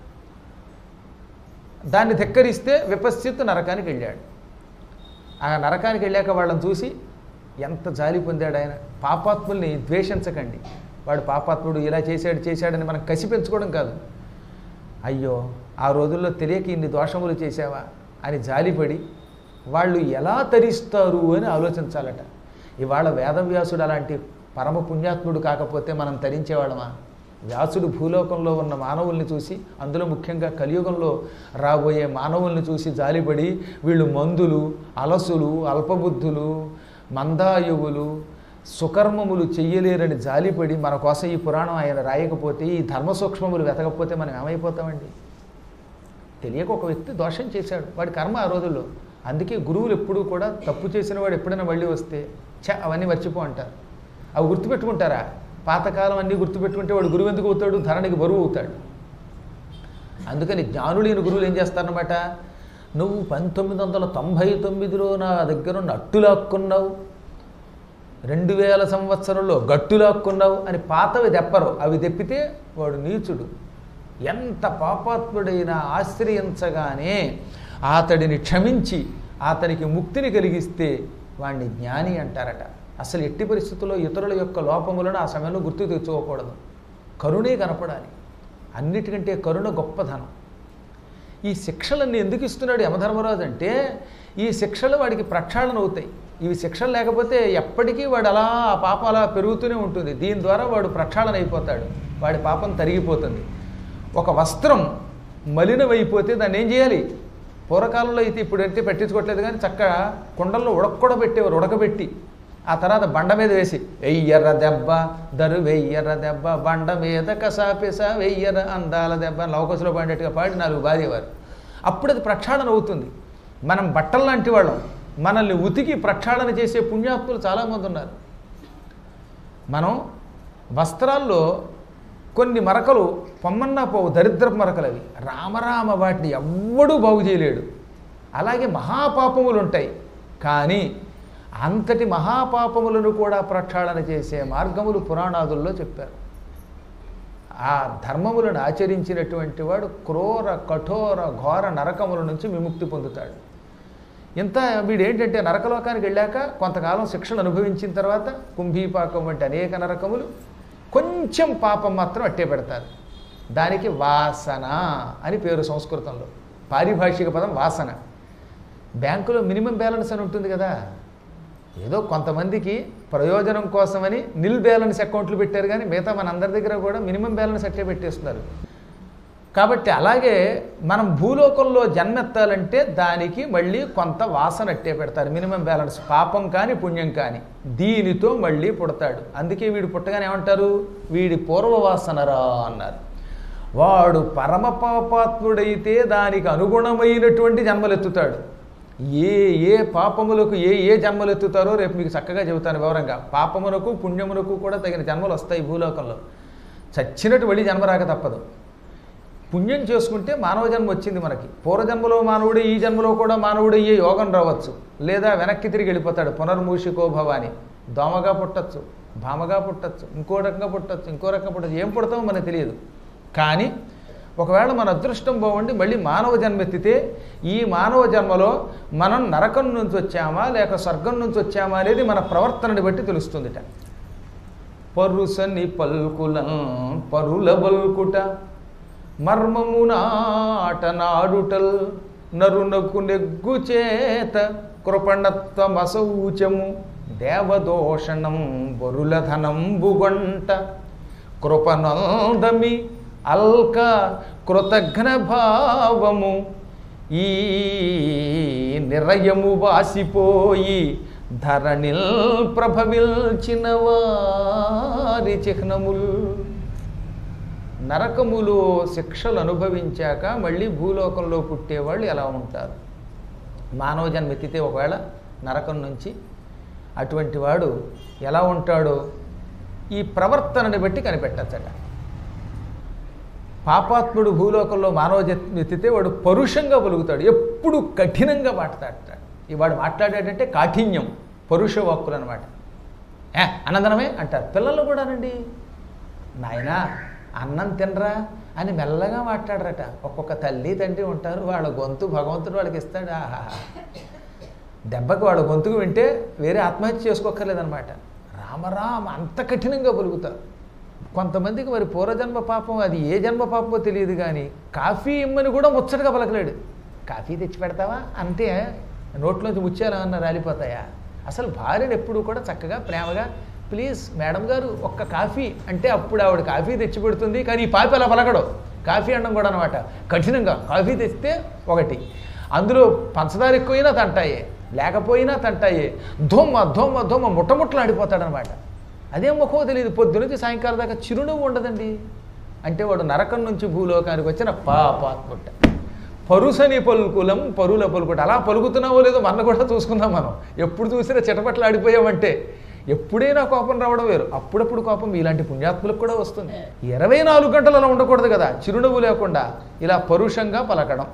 దాన్ని ధిక్కరిస్తే విపశ్చిత్తు నరకానికి వెళ్ళాడు ఆ నరకానికి వెళ్ళాక వాళ్ళని చూసి ఎంత జాలి పొందాడు ఆయన పాపాత్ముల్ని ద్వేషించకండి వాడు పాపాత్ముడు ఇలా చేశాడు చేశాడని మనం కసి పెంచుకోవడం కాదు అయ్యో ఆ రోజుల్లో తెలియక ఇన్ని దోషములు చేసావా అని జాలిపడి వాళ్ళు ఎలా తరిస్తారు అని ఆలోచించాలట ఇవాళ వేదవ్యాసుడు అలాంటి పరమ పుణ్యాత్ముడు కాకపోతే మనం తరించేవాళ్ళమా వ్యాసుడు భూలోకంలో ఉన్న మానవుల్ని చూసి అందులో ముఖ్యంగా కలియుగంలో రాబోయే మానవుల్ని చూసి జాలిపడి వీళ్ళు మందులు అలసులు అల్పబుద్ధులు మందాయువులు సుకర్మములు చెయ్యలేరని జాలిపడి మన కోసం ఈ పురాణం ఆయన రాయకపోతే ఈ ధర్మ సూక్ష్మములు వెతకపోతే మనం ఏమైపోతామండి తెలియక ఒక వ్యక్తి దోషం చేశాడు వాడి కర్మ ఆ రోజుల్లో అందుకే గురువులు ఎప్పుడూ కూడా తప్పు చేసిన వాడు ఎప్పుడైనా మళ్ళీ వస్తే ఛ అవన్నీ మర్చిపో అంటారు అవి గుర్తుపెట్టుకుంటారా పాతకాలం అన్నీ గుర్తుపెట్టుకుంటే వాడు గురువు ఎందుకు అవుతాడు ధరణికి బరువు అవుతాడు అందుకని జ్ఞానులైన గురువులు ఏం చేస్తారన్నమాట నువ్వు పంతొమ్మిది వందల తొంభై తొమ్మిదిలో నా దగ్గర నట్టు లాక్కున్నావు రెండు వేల సంవత్సరంలో గట్టు లాక్కున్నావు అని పాతవి తెప్పరు అవి తెప్పితే వాడు నీచుడు ఎంత పాపాత్ముడైనా ఆశ్రయించగానే అతడిని క్షమించి అతనికి ముక్తిని కలిగిస్తే వాణ్ణి జ్ఞాని అంటారట అసలు ఎట్టి పరిస్థితుల్లో ఇతరుల యొక్క లోపములను ఆ సమయంలో గుర్తు తెచ్చుకోకూడదు కరుణే కనపడాలి అన్నిటికంటే కరుణ గొప్పధనం ఈ శిక్షలన్నీ ఎందుకు ఇస్తున్నాడు యమధర్మరాజు అంటే ఈ శిక్షలు వాడికి ప్రక్షాళన అవుతాయి ఇవి శిక్షలు లేకపోతే ఎప్పటికీ వాడు అలా ఆ పాపం అలా పెరుగుతూనే ఉంటుంది దీని ద్వారా వాడు ప్రక్షాళన అయిపోతాడు వాడి పాపం తరిగిపోతుంది ఒక వస్త్రం మలినమైపోతే దాన్ని ఏం చేయాలి పూర్వకాలంలో అయితే ఇప్పుడైతే పెట్టించుకోవట్లేదు కానీ చక్కగా కుండల్లో ఉడక్కూడ పెట్టేవారు ఉడకబెట్టి ఆ తర్వాత బండ మీద వేసి వెయ్యర్ర దెబ్బ దరు వెయ్యర్ర దెబ్బ బండ మీద కసాపిస వెయ్యర అందాల దెబ్బ లవకసులో పాడేట్టుగా పాడి నాలుగు బాధేవారు అప్పుడు అది ప్రక్షాళన అవుతుంది మనం బట్టలు లాంటి వాళ్ళం మనల్ని ఉతికి ప్రక్షాళన చేసే పుణ్యాత్ములు చాలామంది ఉన్నారు మనం వస్త్రాల్లో కొన్ని మరకలు పొమ్మన్నా పోవు దరిద్ర మరకలు అవి రామరామ వాటిని ఎవ్వడూ బాగు చేయలేడు అలాగే మహాపాపములు ఉంటాయి కానీ అంతటి మహాపాపములను కూడా ప్రక్షాళన చేసే మార్గములు పురాణాదుల్లో చెప్పారు ఆ ధర్మములను ఆచరించినటువంటి వాడు క్రూర కఠోర ఘోర నరకముల నుంచి విముక్తి పొందుతాడు ఇంత వీడేంటంటే నరకలోకానికి వెళ్ళాక కొంతకాలం శిక్షలు అనుభవించిన తర్వాత కుంభీపాకం వంటి అనేక నరకములు కొంచెం పాపం మాత్రం అట్టే పెడతారు దానికి వాసన అని పేరు సంస్కృతంలో పారిభాషిక పదం వాసన బ్యాంకులో మినిమం బ్యాలెన్స్ అని ఉంటుంది కదా ఏదో కొంతమందికి ప్రయోజనం కోసమని నిల్ బ్యాలెన్స్ అకౌంట్లు పెట్టారు కానీ మిగతా మన అందరి దగ్గర కూడా మినిమం బ్యాలెన్స్ అట్టే పెట్టేస్తున్నారు కాబట్టి అలాగే మనం భూలోకంలో జన్మెత్తాలంటే దానికి మళ్ళీ కొంత వాసన అట్టే పెడతారు మినిమం బ్యాలెన్స్ పాపం కానీ పుణ్యం కానీ దీనితో మళ్ళీ పుడతాడు అందుకే వీడు పుట్టగానే ఏమంటారు వీడి పూర్వవాసనరా అన్నారు వాడు పరమ పాపాత్ముడైతే దానికి అనుగుణమైనటువంటి జన్మలెత్తుతాడు ఏ ఏ పాపములకు ఏ ఏ జన్మలు ఎత్తుతారో రేపు మీకు చక్కగా చెబుతాను వివరంగా పాపమునకు పుణ్యమునకు కూడా తగిన జన్మలు వస్తాయి భూలోకంలో చచ్చినట్టు వెళ్ళి జన్మ రాక తప్పదు పుణ్యం చేసుకుంటే మానవ జన్మ వచ్చింది మనకి పూర్వజన్మలో మానవుడు ఈ జన్మలో కూడా మానవుడు అయ్యే యోగం రావచ్చు లేదా వెనక్కి తిరిగి వెళ్ళిపోతాడు పునర్మూషికో భవాని దోమగా పుట్టచ్చు భామగా పుట్టచ్చు ఇంకో రకంగా పుట్టచ్చు ఇంకో రకంగా పుట్టచ్చు ఏం పుడతామో మనకు తెలియదు కానీ ఒకవేళ మన అదృష్టం బాగుండి మళ్ళీ మానవ జన్మ ఎత్తితే ఈ మానవ జన్మలో మనం నరకం నుంచి వచ్చామా లేక స్వర్గం నుంచి వచ్చామా అనేది మన ప్రవర్తనని బట్టి తెలుస్తుందిట పరుసని పల్కులం పరుల బల్కుట మర్మమునాట నాడుటల్ నరునకు నెగ్గు చేత కృపణత్వమసౌచము దేవదోషణం బొరులధనంబుగొంట కృపనందమి అల్క కృతఘ్న భావము ఈ నిరయము వాసిపోయి ధరణిల్ ప్రభవిల్చిన వారి చిహ్నములు నరకములో శిక్షలు అనుభవించాక మళ్ళీ భూలోకంలో పుట్టేవాళ్ళు ఎలా ఉంటారు మానవ జన్మ ఎత్తితే ఒకవేళ నరకం నుంచి అటువంటి వాడు ఎలా ఉంటాడో ఈ ప్రవర్తనని బట్టి కనిపెట్టచ్చట పాపాత్ముడు భూలోకంలో మానవ జన్మ ఎత్తితే వాడు పరుషంగా పలుకుతాడు ఎప్పుడు కఠినంగా మాట్లాడతాడు ఈ వాడు మాట్లాడాడంటే కాఠిన్యం పరుష వాక్కులు అనమాట ఏ అనందనమే అంటారు పిల్లలు కూడానండి నాయనా అన్నం తినరా అని మెల్లగా మాట్లాడరట ఒక్కొక్క తల్లి తండ్రి ఉంటారు వాళ్ళ గొంతు భగవంతుడు వాళ్ళకి ఇస్తాడు ఆహా దెబ్బకి వాళ్ళ గొంతుకు వింటే వేరే ఆత్మహత్య చేసుకోక్కర్లేదనమాట రామరామ అంత కఠినంగా పలుకుతారు కొంతమందికి మరి పూర్వజన్మ పాపం అది ఏ జన్మ పాపమో తెలియదు కానీ కాఫీ ఇమ్మని కూడా ముచ్చటగా పలకలేడు కాఫీ తెచ్చి పెడతావా అంతే నోట్లోంచి ముత్యాలు ఏమన్నా రాలిపోతాయా అసలు భార్యను ఎప్పుడు కూడా చక్కగా ప్రేమగా ప్లీజ్ మేడం గారు ఒక్క కాఫీ అంటే అప్పుడు ఆవిడ కాఫీ తెచ్చి పెడుతుంది కానీ ఈ పాపి అలా పలకడు కాఫీ అనడం కూడా అనమాట కఠినంగా కాఫీ తెస్తే ఒకటి అందులో పంచదార ఎక్కువైనా తంటాయే లేకపోయినా తంటాయే ధూమ ధూమ ధూమ ముట్టముట్టలు ఆడిపోతాడనమాట అదే ముఖమో తెలియదు పొద్దునుంచి సాయంకాలం దాకా చిరునవ్వు ఉండదండి అంటే వాడు నరకం నుంచి భూలోకానికి వచ్చిన పాపాత్ముట్ట పరుసని పలుకులం పరుల పలుకుట అలా పలుకుతున్నావో లేదో మన కూడా చూసుకుందాం మనం ఎప్పుడు చూసినా చిటపట్లు ఆడిపోయామంటే ఎప్పుడైనా కోపం రావడం వేరు అప్పుడప్పుడు కోపం ఇలాంటి పుణ్యాత్ములకు కూడా వస్తుంది ఇరవై నాలుగు గంటలు అలా ఉండకూడదు కదా చిరునవ్వు లేకుండా ఇలా పరుషంగా పలకడం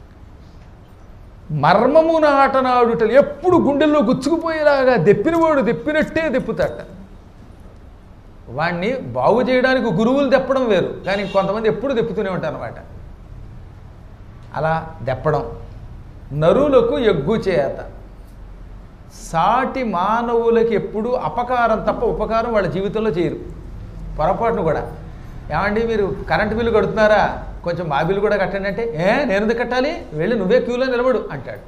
మర్మము నాటనాడుటలు ఎప్పుడు గుండెల్లో గుచ్చుకుపోయేలాగా దెప్పినవాడు దెప్పినట్టే దెప్పుతాట వాణ్ణి బాగు చేయడానికి గురువులు దెప్పడం వేరు కానీ కొంతమంది ఎప్పుడు దెప్పుతూనే ఉంటారు అనమాట అలా దెప్పడం నరులకు ఎగ్గు చేత సాటి మానవులకి ఎప్పుడూ అపకారం తప్ప ఉపకారం వాళ్ళ జీవితంలో చేయరు పొరపాటును కూడా ఏమండి మీరు కరెంటు బిల్లు కడుతున్నారా కొంచెం మా బిల్లు కూడా కట్టండి అంటే ఏ నేను ఎందుకు కట్టాలి వెళ్ళి నువ్వే క్యూలో నిలబడు అంటాడు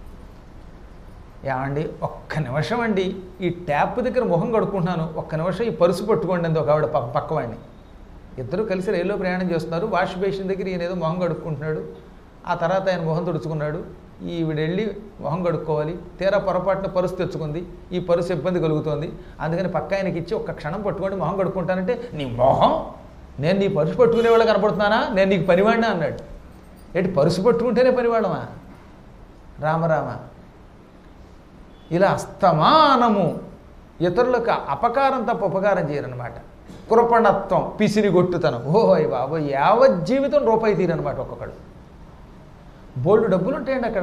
ఏమండి ఒక్క నిమిషం అండి ఈ ట్యాప్ దగ్గర ముఖం కడుక్కుంటున్నాను ఒక్క నిమిషం ఈ పరుసు పట్టుకోండి అంది ఒక ఆవిడ పక్క పక్కవాడిని ఇద్దరు కలిసి రైల్లో ప్రయాణం చేస్తున్నారు వాష్ బేసిన్ దగ్గర ఈయన ఏదో మొహం కడుక్కుంటున్నాడు ఆ తర్వాత ఆయన మొహం తుడుచుకున్నాడు ఈవిడ వెళ్ళి మొహం కడుక్కోవాలి తీరా పొరపాటున పరుసు తెచ్చుకుంది ఈ పరుసు ఇబ్బంది కలుగుతోంది అందుకని పక్క ఆయనకి ఇచ్చి ఒక్క క్షణం పట్టుకోండి మొహం కడుక్కుంటానంటే నీ మొహం నేను నీ పరుసు పట్టుకునే వాళ్ళు కనపడుతున్నానా నేను నీకు పనివాడినా అన్నాడు ఏంటి పరుసు పట్టుకుంటేనే పనివాడమా రామరామ ఇలా అస్తమానము ఇతరులకు అపకారం తప్ప ఉపకారం చేయరనమాట కృపణత్వం పిసిరి కొట్టుతనం ఓహోయ్ బాబు యావత్ జీవితం రూపాయి తీరనమాట ఒక్కొక్కడు బోల్డ్ డబ్బులు ఉంటాయండి అక్కడ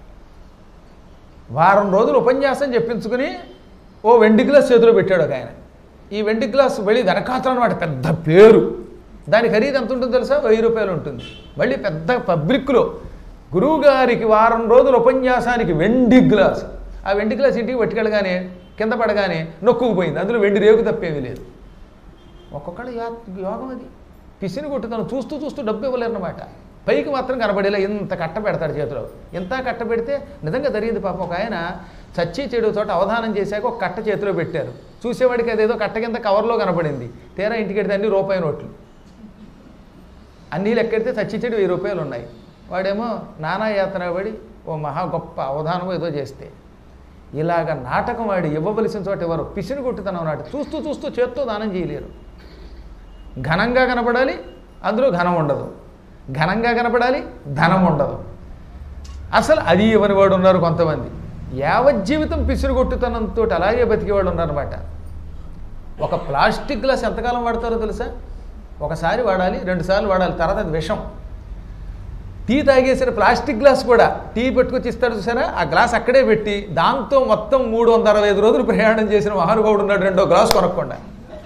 వారం రోజులు ఉపన్యాసం చెప్పించుకుని ఓ వెండి గ్లాస్ చేతిలో పెట్టాడు ఒక ఆయన ఈ వెండి గ్లాస్ వెళ్ళి వెనకాతలు అనమాట పెద్ద పేరు దాని ఖరీదు ఎంత ఉంటుందో తెలుసా వెయ్యి రూపాయలు ఉంటుంది మళ్ళీ పెద్ద పబ్లిక్లో గురువు గారికి వారం రోజుల ఉపన్యాసానికి వెండి గ్లాస్ ఆ వెండి గ్లాస్ ఇంటికి పట్టుకెళ్ళగానే కింద పడగానే నొక్కుకుపోయింది అందులో వెండి రేకు తప్పేమీ లేదు ఒక్కొక్కడు యోగం అది పిసిని కొట్టుతాను చూస్తూ చూస్తూ డబ్బు ఇవ్వలేరన్నమాట పైకి మాత్రం కనబడేలా ఇంత కట్ట పెడతాడు చేతిలో ఇంత కట్ట పెడితే నిజంగా జరిగింది పాపం ఒక ఆయన చచ్చి చెడు చోట అవధానం చేశాక ఒక కట్ట చేతిలో పెట్టారు చూసేవాడికి అదేదో కట్ట కింద కవర్లో కనపడింది తీరా ఇంటికి వెడితే అన్ని రూపాయి నోట్లు అన్నీ లెక్కెడితే చచ్చి చెడు వెయ్యి రూపాయలు ఉన్నాయి వాడేమో నానా యాత్ర పడి ఓ మహా గొప్ప అవధానం ఏదో చేస్తే ఇలాగ నాటకం వాడి ఇవ్వవలసిన చోట ఎవరు పిసిని కొట్టుతనం నాటి చూస్తూ చూస్తూ చేత్తో దానం చేయలేరు ఘనంగా కనపడాలి అందులో ఘనం ఉండదు ఘనంగా కనపడాలి ధనం ఉండదు అసలు అది ఇవ్వని వాడు ఉన్నారు కొంతమంది యావజ్జీవితం పిసిరు కొట్టుతనంతో అలాగే బతికేవాడు ఉన్నారన్నమాట ఒక ప్లాస్టిక్ గ్లాస్ ఎంతకాలం వాడతారో తెలుసా ఒకసారి వాడాలి రెండుసార్లు వాడాలి తర్వాత అది విషం టీ తాగేసిన ప్లాస్టిక్ గ్లాస్ కూడా టీ పెట్టుకొచ్చి ఇస్తాడు చూసారా ఆ గ్లాస్ అక్కడే పెట్టి దాంతో మొత్తం మూడు వందల అరవై ఐదు రోజులు ప్రయాణం చేసిన మహానుభావుడు ఉన్నాడు రెండో గ్లాస్ కొనకుండా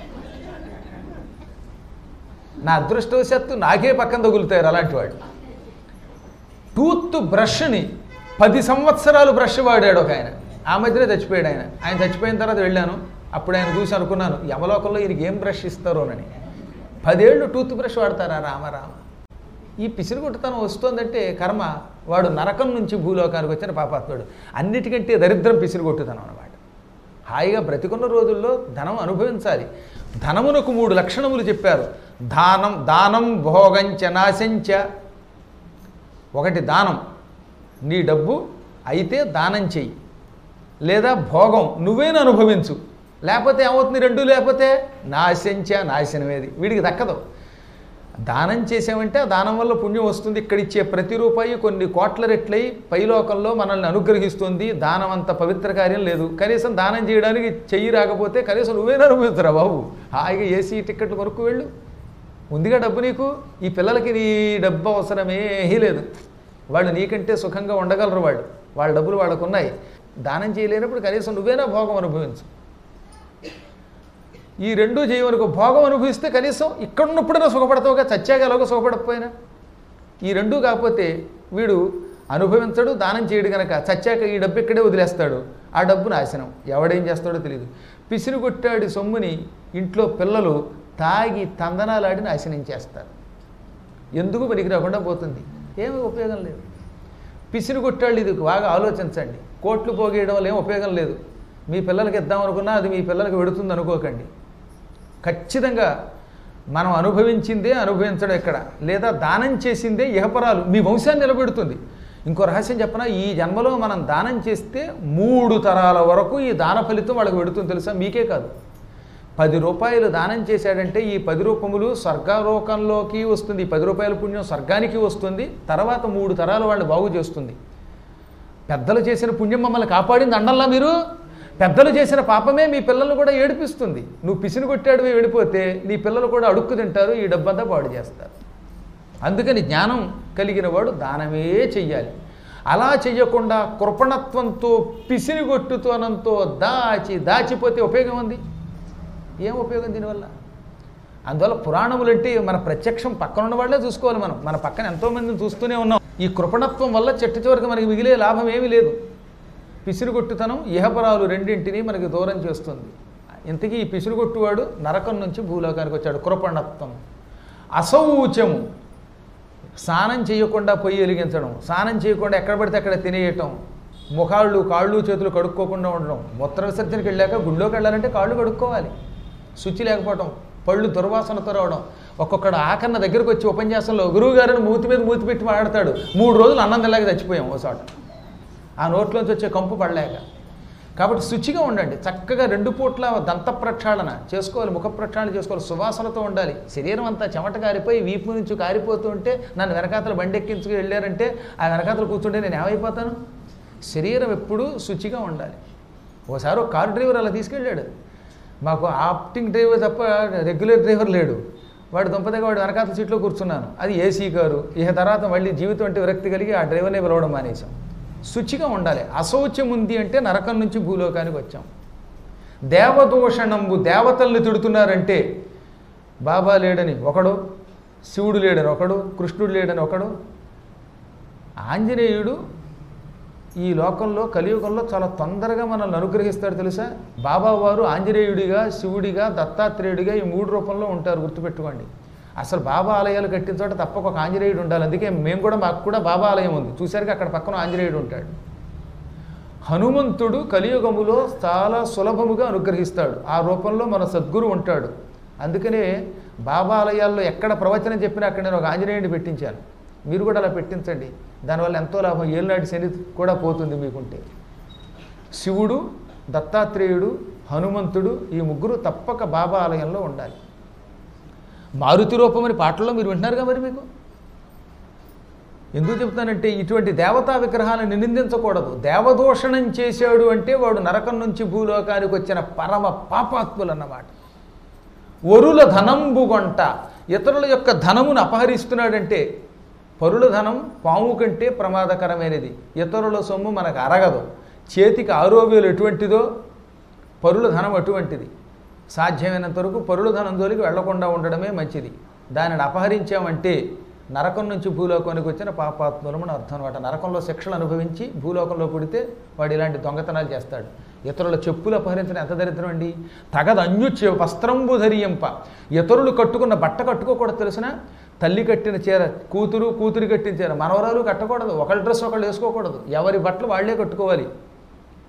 నా అదృష్టవశాత్తు నాకే పక్కన తగులుతారు అలాంటి వాడు టూత్ బ్రష్ని పది సంవత్సరాలు బ్రష్ వాడాడు ఒక ఆయన ఆ మధ్యనే చచ్చిపోయాడు ఆయన ఆయన చచ్చిపోయిన తర్వాత వెళ్ళాను అప్పుడు ఆయన చూసి అనుకున్నాను యమలోకంలో ఈయనకి ఏం బ్రష్ ఇస్తారోనని పదేళ్ళు టూత్ బ్రష్ వాడతారా రామరామ ఈ పిసిరిగుట్టతనం వస్తుందంటే కర్మ వాడు నరకం నుంచి భూలోకానికి వచ్చిన పాపాత్ముడు అన్నిటికంటే దరిద్రం పిసిరిగొట్టుతనం అనమాట హాయిగా బ్రతికున్న రోజుల్లో ధనం అనుభవించాలి ధనమునకు మూడు లక్షణములు చెప్పారు దానం దానం భోగంచ నాశంచ ఒకటి దానం నీ డబ్బు అయితే దానం చెయ్యి లేదా భోగం నువ్వేనా అనుభవించు లేకపోతే ఏమవుతుంది రెండు లేకపోతే నాశంచ నాశనమేది వీడికి దక్కదు దానం చేసామంటే ఆ దానం వల్ల పుణ్యం వస్తుంది ఇక్కడ ఇచ్చే ప్రతి రూపాయి కొన్ని కోట్ల రెట్లై పైలోకంలో మనల్ని అనుగ్రహిస్తుంది దానం అంత పవిత్ర కార్యం లేదు కనీసం దానం చేయడానికి చెయ్యి రాకపోతే కనీసం నువ్వేనా అనుభవించరా బాబు హాయిగా ఏసీ టికెట్లు కొనుక్కు వెళ్ళు ఉందిగా డబ్బు నీకు ఈ పిల్లలకి నీ డబ్బు అవసరమే లేదు వాళ్ళు నీకంటే సుఖంగా ఉండగలరు వాళ్ళు వాళ్ళ డబ్బులు వాళ్ళకు ఉన్నాయి దానం చేయలేనప్పుడు కనీసం నువ్వేనా భోగం అనుభవించు ఈ రెండు చేయవనుకో భోగం అనుభవిస్తే కనీసం ఇక్కడ ఉన్నప్పుడైనా సుఖపడతావుగా చచ్చాక ఎలాగో సుఖపడకపోయినా ఈ రెండు కాకపోతే వీడు అనుభవించడు దానం చేయడు కనుక చచ్చాక ఈ డబ్బు ఇక్కడే వదిలేస్తాడు ఆ డబ్బు నాశనం ఎవడేం చేస్తాడో తెలియదు పిసిరు కొట్టాడి సొమ్ముని ఇంట్లో పిల్లలు తాగి తందనాలాడి నాశనం చేస్తారు ఎందుకు పనికి రాకుండా పోతుంది ఏమీ ఉపయోగం లేదు పిసిరు కొట్టాళ్ళు ఇది బాగా ఆలోచించండి కోట్లు పోగేయడం వల్ల ఏం ఉపయోగం లేదు మీ పిల్లలకి ఇద్దాం అనుకున్నా అది మీ పిల్లలకి పెడుతుంది అనుకోకండి ఖచ్చితంగా మనం అనుభవించిందే అనుభవించడం ఇక్కడ లేదా దానం చేసిందే ఇహపరాలు మీ వంశాన్ని నిలబెడుతుంది ఇంకో రహస్యం చెప్పనా ఈ జన్మలో మనం దానం చేస్తే మూడు తరాల వరకు ఈ దాన ఫలితం వాళ్ళకి పెడుతుంది తెలుసా మీకే కాదు పది రూపాయలు దానం చేశాడంటే ఈ పది రూపములు స్వర్గలోకంలోకి వస్తుంది ఈ పది రూపాయల పుణ్యం స్వర్గానికి వస్తుంది తర్వాత మూడు తరాల వాళ్ళు బాగు చేస్తుంది పెద్దలు చేసిన పుణ్యం మమ్మల్ని కాపాడింది అండల్లా మీరు పెద్దలు చేసిన పాపమే మీ పిల్లల్ని కూడా ఏడిపిస్తుంది నువ్వు పిసిని కొట్టాడు వెళ్ళిపోతే నీ పిల్లలు కూడా అడుక్కు తింటారు ఈ డబ్బంతా పాడు చేస్తారు అందుకని జ్ఞానం కలిగిన వాడు దానమే చెయ్యాలి అలా చెయ్యకుండా కృపణత్వంతో పిసినిగొట్టుతోనంతో దాచి దాచిపోతే ఉపయోగం ఉంది ఏం ఉపయోగం దీనివల్ల అందువల్ల పురాణములు అంటే మన ప్రత్యక్షం పక్కన ఉన్న వాళ్ళే చూసుకోవాలి మనం మన పక్కన ఎంతోమందిని చూస్తూనే ఉన్నాం ఈ కృపణత్వం వల్ల చెట్టు చివరికి మనకి మిగిలే లాభం ఏమీ లేదు పిసిరుగొట్టుతనం ఇహపరాలు రెండింటినీ మనకి దూరం చేస్తుంది ఇంతకీ ఈ పిసిరుగొట్టువాడు నరకం నుంచి భూలోకానికి వచ్చాడు కృపణత్వం అశౌచము స్నానం చేయకుండా పొయ్యి వెలిగించడం స్నానం చేయకుండా ఎక్కడ పడితే అక్కడ తినేయటం ముఖాళ్ళు కాళ్ళు చేతులు కడుక్కోకుండా ఉండడం మూత్ర విసర్జనకి వెళ్ళాక గుళ్ళోకి వెళ్ళాలంటే కాళ్ళు కడుక్కోవాలి శుచి లేకపోవడం పళ్ళు దుర్వాసనతో రావడం ఒక్కొక్కడు ఆకన్న దగ్గరకు వచ్చి ఉపన్యాసంలో గురువు గారిని మూతి మీద మూతి పెట్టి మాట్లాడతాడు మూడు రోజులు అన్నం తినలేక చచ్చిపోయాం ఓ చోట ఆ నోట్లోంచి వచ్చే కంపు పడలేక కాబట్టి శుచిగా ఉండండి చక్కగా రెండు పూట్ల దంత ప్రక్షాళన చేసుకోవాలి ముఖ ప్రక్షాళన చేసుకోవాలి సువాసనతో ఉండాలి శరీరం అంతా చెమట కారిపోయి వీపు నుంచి కారిపోతూ ఉంటే నన్ను వెనకాతలు బండెక్కించుకు వెళ్ళారంటే ఆ వెనకాతలు కూర్చుంటే నేను ఏమైపోతాను శరీరం ఎప్పుడూ శుచిగా ఉండాలి ఓసారి ఒక కారు డ్రైవర్ అలా తీసుకెళ్ళాడు మాకు ఆప్టింగ్ డ్రైవర్ తప్ప రెగ్యులర్ డ్రైవర్ లేడు వాడు దుంపదగ్గ వాడు వెనకాతల సీట్లో కూర్చున్నాను అది ఏసీ కారు ఇక తర్వాత మళ్ళీ జీవితం అంటే విరక్తి కలిగి ఆ డ్రైవర్నే పిలవడం మానేశాం శుచిగా ఉండాలి అశౌచ్యం ఉంది అంటే నరకం నుంచి భూలోకానికి వచ్చాం దేవదూషణంబు దేవతల్ని తిడుతున్నారంటే బాబా లేడని ఒకడు శివుడు లేడని ఒకడు కృష్ణుడు లేడని ఒకడు ఆంజనేయుడు ఈ లోకంలో కలియుగంలో చాలా తొందరగా మనల్ని అనుగ్రహిస్తాడు తెలుసా బాబా వారు ఆంజనేయుడిగా శివుడిగా దత్తాత్రేయుడిగా ఈ మూడు రూపంలో ఉంటారు గుర్తుపెట్టుకోండి అసలు బాబా ఆలయాలు కట్టిన చోట తప్పక ఒక ఆంజనేయుడు ఉండాలి అందుకే మేము కూడా మాకు కూడా బాబా ఆలయం ఉంది చూసారుగా అక్కడ పక్కన ఆంజనేయుడు ఉంటాడు హనుమంతుడు కలియుగములో చాలా సులభముగా అనుగ్రహిస్తాడు ఆ రూపంలో మన సద్గురు ఉంటాడు అందుకనే బాబా ఆలయాల్లో ఎక్కడ ప్రవచనం చెప్పినా అక్కడ నేను ఒక ఆంజనేయుడిని పెట్టించాను మీరు కూడా అలా పెట్టించండి దానివల్ల ఎంతో లాభం ఏళ్ళనాటి శని కూడా పోతుంది మీకుంటే శివుడు దత్తాత్రేయుడు హనుమంతుడు ఈ ముగ్గురు తప్పక బాబా ఆలయంలో ఉండాలి మారుతి రూపం అని పాటల్లో మీరు వింటున్నారుగా మరి మీకు ఎందుకు చెప్తానంటే ఇటువంటి దేవతా విగ్రహాలను నిందించకూడదు దేవదూషణం చేశాడు అంటే వాడు నరకం నుంచి భూలోకానికి వచ్చిన పరమ పాపాత్ములు అన్నమాట ఒరుల ధనంబు గొంట ఇతరుల యొక్క ధనమును అపహరిస్తున్నాడంటే పరుల ధనం పాము కంటే ప్రమాదకరమైనది ఇతరుల సొమ్ము మనకు అరగదు చేతికి ఆరోగ్యాలు ఎటువంటిదో పరుల ధనం అటువంటిది సాధ్యమైనంత వరకు పరుల ధనం జోలికి వెళ్లకుండా ఉండడమే మంచిది దానిని అపహరించామంటే నరకం నుంచి భూలోకానికి వచ్చిన పాపాత్ములం అని అర్థం అనమాట నరకంలో శిక్షలు అనుభవించి భూలోకంలో పుడితే వాడు ఇలాంటి దొంగతనాలు చేస్తాడు ఇతరుల చెప్పులు అపహరించడం ఎంత దరిద్రం అండి తగదు అన్యుచ్య వస్త్రంబు ధరియంప ఇతరులు కట్టుకున్న బట్ట కట్టుకోకూడదు తెలిసిన తల్లి కట్టిన చీర కూతురు కూతురు కట్టిన చీర మనవరాలు కట్టకూడదు ఒకళ్ళ డ్రెస్ ఒకళ్ళు వేసుకోకూడదు ఎవరి బట్టలు వాళ్ళే కట్టుకోవాలి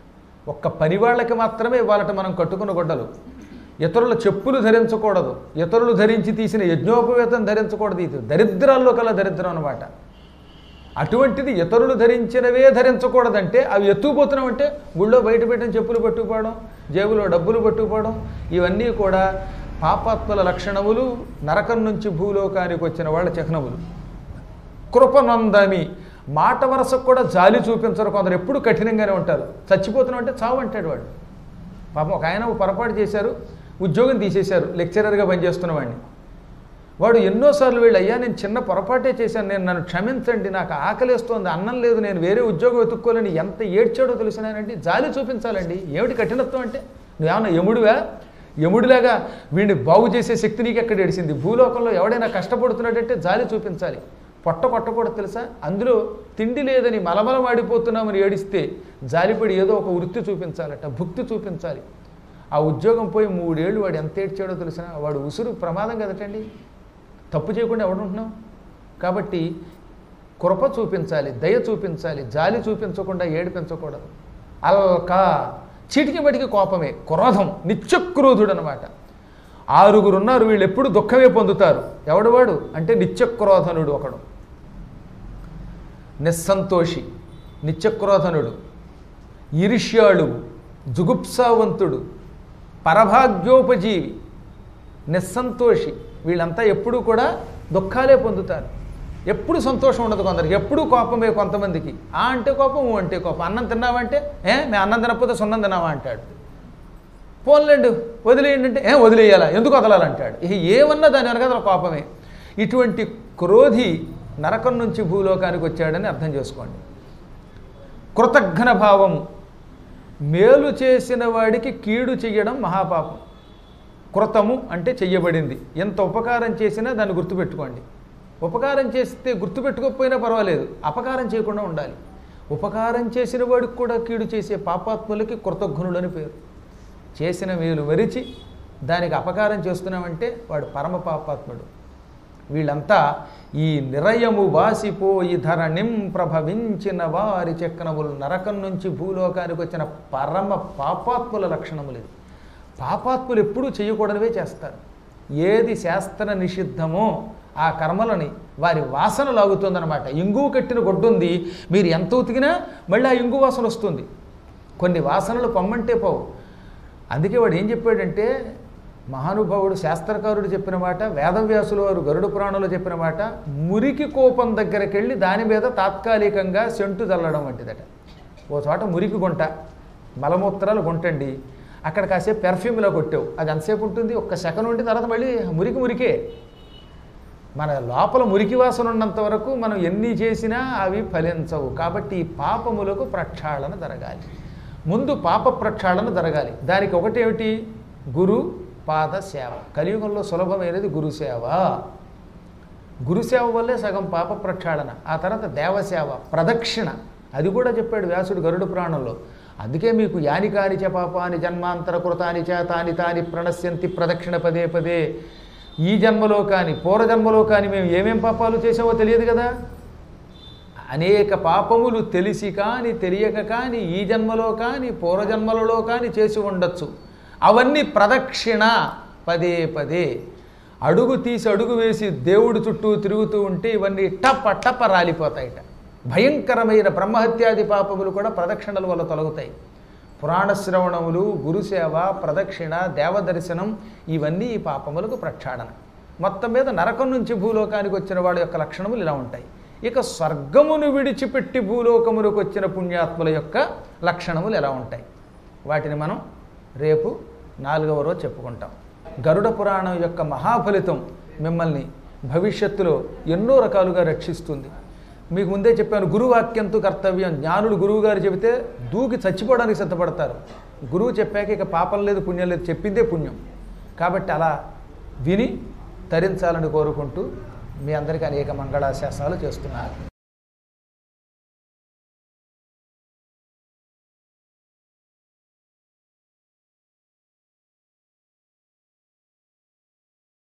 ఒక్క పని వాళ్ళకి మాత్రమే ఇవ్వాలట మనం కట్టుకున్న గొడ్డలు ఇతరుల చెప్పులు ధరించకూడదు ఇతరులు ధరించి తీసిన యజ్ఞోపవేతం ధరించకూడదు ఇది దరిద్రాల్లో కల దరిద్రం అనమాట అటువంటిది ఇతరులు ధరించినవే ధరించకూడదంటే అవి ఎత్తుకుపోతున్నాం అంటే గుళ్ళో బయట పెట్టిన చెప్పులు పట్టుకుపోవడం జేబులో డబ్బులు పట్టుకుపోవడం ఇవన్నీ కూడా పాపాత్మల లక్షణములు నరకం నుంచి భూలోకానికి వచ్చిన వాళ్ళ చిహ్నములు కృపనందమి మాట వరసకు కూడా జాలి చూపించరు కొందరు ఎప్పుడు కఠినంగానే ఉంటారు చచ్చిపోతున్నాం అంటే చావు అంటాడు వాడు పాపం ఒక ఆయన పొరపాటు చేశారు ఉద్యోగం తీసేశారు లెక్చరర్గా పనిచేస్తున్న వాడిని వాడు ఎన్నోసార్లు వీళ్ళు అయ్యా నేను చిన్న పొరపాటే చేశాను నేను నన్ను క్షమించండి నాకు ఆకలిస్తోంది అన్నం లేదు నేను వేరే ఉద్యోగం వెతుక్కోలేని ఎంత ఏడ్చాడో తెలిసినానండి జాలి చూపించాలండి ఏమిటి కఠినత్వం అంటే నువ్వేమన్నా యముడివా యముడిలాగా వీడిని బాగు చేసే శక్తి నీకు ఎక్కడ ఏడిసింది భూలోకంలో ఎవడైనా కష్టపడుతున్నాడంటే జాలి చూపించాలి పొట్ట కొట్టకూడదు తెలుసా అందులో తిండి లేదని మలమల మాడిపోతున్నామని ఏడిస్తే జాలిపడి ఏదో ఒక వృత్తి చూపించాలట భుక్తి చూపించాలి ఆ ఉద్యోగం పోయి మూడేళ్ళు వాడు ఎంత ఏడ్చాడో తెలిసిన వాడు ఉసురు ప్రమాదం కదటండి తప్పు చేయకుండా ఎవడుంటున్నాం కాబట్టి కృప చూపించాలి దయ చూపించాలి జాలి చూపించకుండా ఏడిపించకూడదు అల్కా చీటికి బడికి కోపమే క్రోధం నిత్యక్రోధుడు అనమాట ఆరుగురు ఉన్నారు వీళ్ళు ఎప్పుడు దుఃఖమే పొందుతారు ఎవడు వాడు అంటే నిత్యక్రోధనుడు ఒకడు నిస్సంతోషి నిత్యక్రోధనుడు ఈర్ష్యాళు జుగుప్సావంతుడు పరభాగ్యోపజీవి నిస్సంతోషి వీళ్ళంతా ఎప్పుడూ కూడా దుఃఖాలే పొందుతారు ఎప్పుడు సంతోషం ఉండదు కొందరికి ఎప్పుడూ కోపమే కొంతమందికి ఆ అంటే కోపం ఊ అంటే కోపం అన్నం తిన్నావంటే ఏ మేము అన్నం తినకపోతే సున్నం తిన్నావా అంటాడు పోన్లేండి వదిలేయండి అంటే ఏ వదిలేయాలా ఎందుకు వదలాలంటాడు ఇక ఏమన్నా దాని వెనక కోపమే ఇటువంటి క్రోధి నరకం నుంచి భూలోకానికి వచ్చాడని అర్థం చేసుకోండి కృతజ్ఞ భావం మేలు చేసిన వాడికి కీడు చెయ్యడం మహాపాపం కృతము అంటే చెయ్యబడింది ఎంత ఉపకారం చేసినా దాన్ని గుర్తుపెట్టుకోండి ఉపకారం చేస్తే గుర్తుపెట్టుకోకపోయినా పర్వాలేదు అపకారం చేయకుండా ఉండాలి ఉపకారం చేసిన వాడికి కూడా కీడు చేసే పాపాత్ములకి కృతజ్ఞులని పేరు చేసిన మేలు మరిచి దానికి అపకారం చేస్తున్నామంటే వాడు పరమ పాపాత్ముడు వీళ్ళంతా ఈ నిరయము వాసిపోయి ధరణిం ప్రభవించిన వారి చక్రములు నరకం నుంచి భూలోకానికి వచ్చిన పరమ పాపాత్ముల లక్షణములు ఇది పాపాత్ములు ఎప్పుడూ చేయకూడనివే చేస్తారు ఏది శాస్త్ర నిషిద్ధమో ఆ కర్మలని వారి వాసన లాగుతుందన్నమాట ఇంగువ కట్టిన గొడ్డుంది మీరు ఎంత ఉతికినా మళ్ళీ ఆ ఇంగు వాసన వస్తుంది కొన్ని వాసనలు పొమ్మంటే పోవు అందుకే వాడు ఏం చెప్పాడంటే మహానుభావుడు శాస్త్రకారుడు చెప్పిన మాట వేదవ్యాసులు వారు గరుడ పురాణంలో చెప్పిన మాట మురికి కోపం దగ్గరికి వెళ్ళి దాని మీద తాత్కాలికంగా సెంటు చల్లడం వంటిదట ఓ చోట మురికి గుంట మలమూత్రాలు గుంటండి అక్కడ కాసేపు పెర్ఫ్యూమ్లో కొట్టావు అది ఎంతసేపు ఉంటుంది ఒక్క సెకండ్ ఉండి తర్వాత మళ్ళీ మురికి మురికే మన లోపల మురికి వాసన ఉన్నంత వరకు మనం ఎన్ని చేసినా అవి ఫలించవు కాబట్టి ఈ పాపములకు ప్రక్షాళన జరగాలి ముందు పాప ప్రక్షాళన జరగాలి దానికి ఒకటేమిటి గురు పాద సేవ కలియుగంలో సులభమైనది గురుసేవ గురుసేవ వల్లే సగం పాప ప్రక్షాళన ఆ తర్వాత దేవసేవ ప్రదక్షిణ అది కూడా చెప్పాడు వ్యాసుడు గరుడు పురాణంలో అందుకే మీకు యాని కాని చ పాపాని జన్మాంతర కృతాని చ తాని తాని ప్రణశ్యంతి ప్రదక్షిణ పదే పదే ఈ జన్మలో కానీ పూర్వజన్మలో కానీ మేము ఏమేం పాపాలు చేసామో తెలియదు కదా అనేక పాపములు తెలిసి కానీ తెలియక కానీ ఈ జన్మలో కానీ పూర్వజన్మలలో కానీ చేసి ఉండొచ్చు అవన్నీ ప్రదక్షిణ పదే పదే అడుగు తీసి అడుగు వేసి దేవుడి చుట్టూ తిరుగుతూ ఉంటే ఇవన్నీ టప టప రాలిపోతాయిట భయంకరమైన బ్రహ్మహత్యాది పాపములు కూడా ప్రదక్షిణల వల్ల తొలగుతాయి పురాణ శ్రవణములు గురుసేవ ప్రదక్షిణ దేవదర్శనం ఇవన్నీ ఈ పాపములకు ప్రక్షాళన మొత్తం మీద నరకం నుంచి భూలోకానికి వచ్చిన వాడి యొక్క లక్షణములు ఇలా ఉంటాయి ఇక స్వర్గమును విడిచిపెట్టి భూలోకములకు వచ్చిన పుణ్యాత్ముల యొక్క లక్షణములు ఎలా ఉంటాయి వాటిని మనం రేపు నాలుగవ రోజు చెప్పుకుంటాం గరుడ పురాణం యొక్క మహాఫలితం మిమ్మల్ని భవిష్యత్తులో ఎన్నో రకాలుగా రక్షిస్తుంది మీకు ముందే చెప్పాను గురువాక్యంతో కర్తవ్యం జ్ఞానుడు గురువు గారు చెబితే దూకి చచ్చిపోవడానికి సిద్ధపడతారు గురువు చెప్పాక ఇక పాపం లేదు పుణ్యం లేదు చెప్పిందే పుణ్యం కాబట్టి అలా విని తరించాలని కోరుకుంటూ మీ అందరికీ అనేక మంగళాశాసనాలు చేస్తున్నారు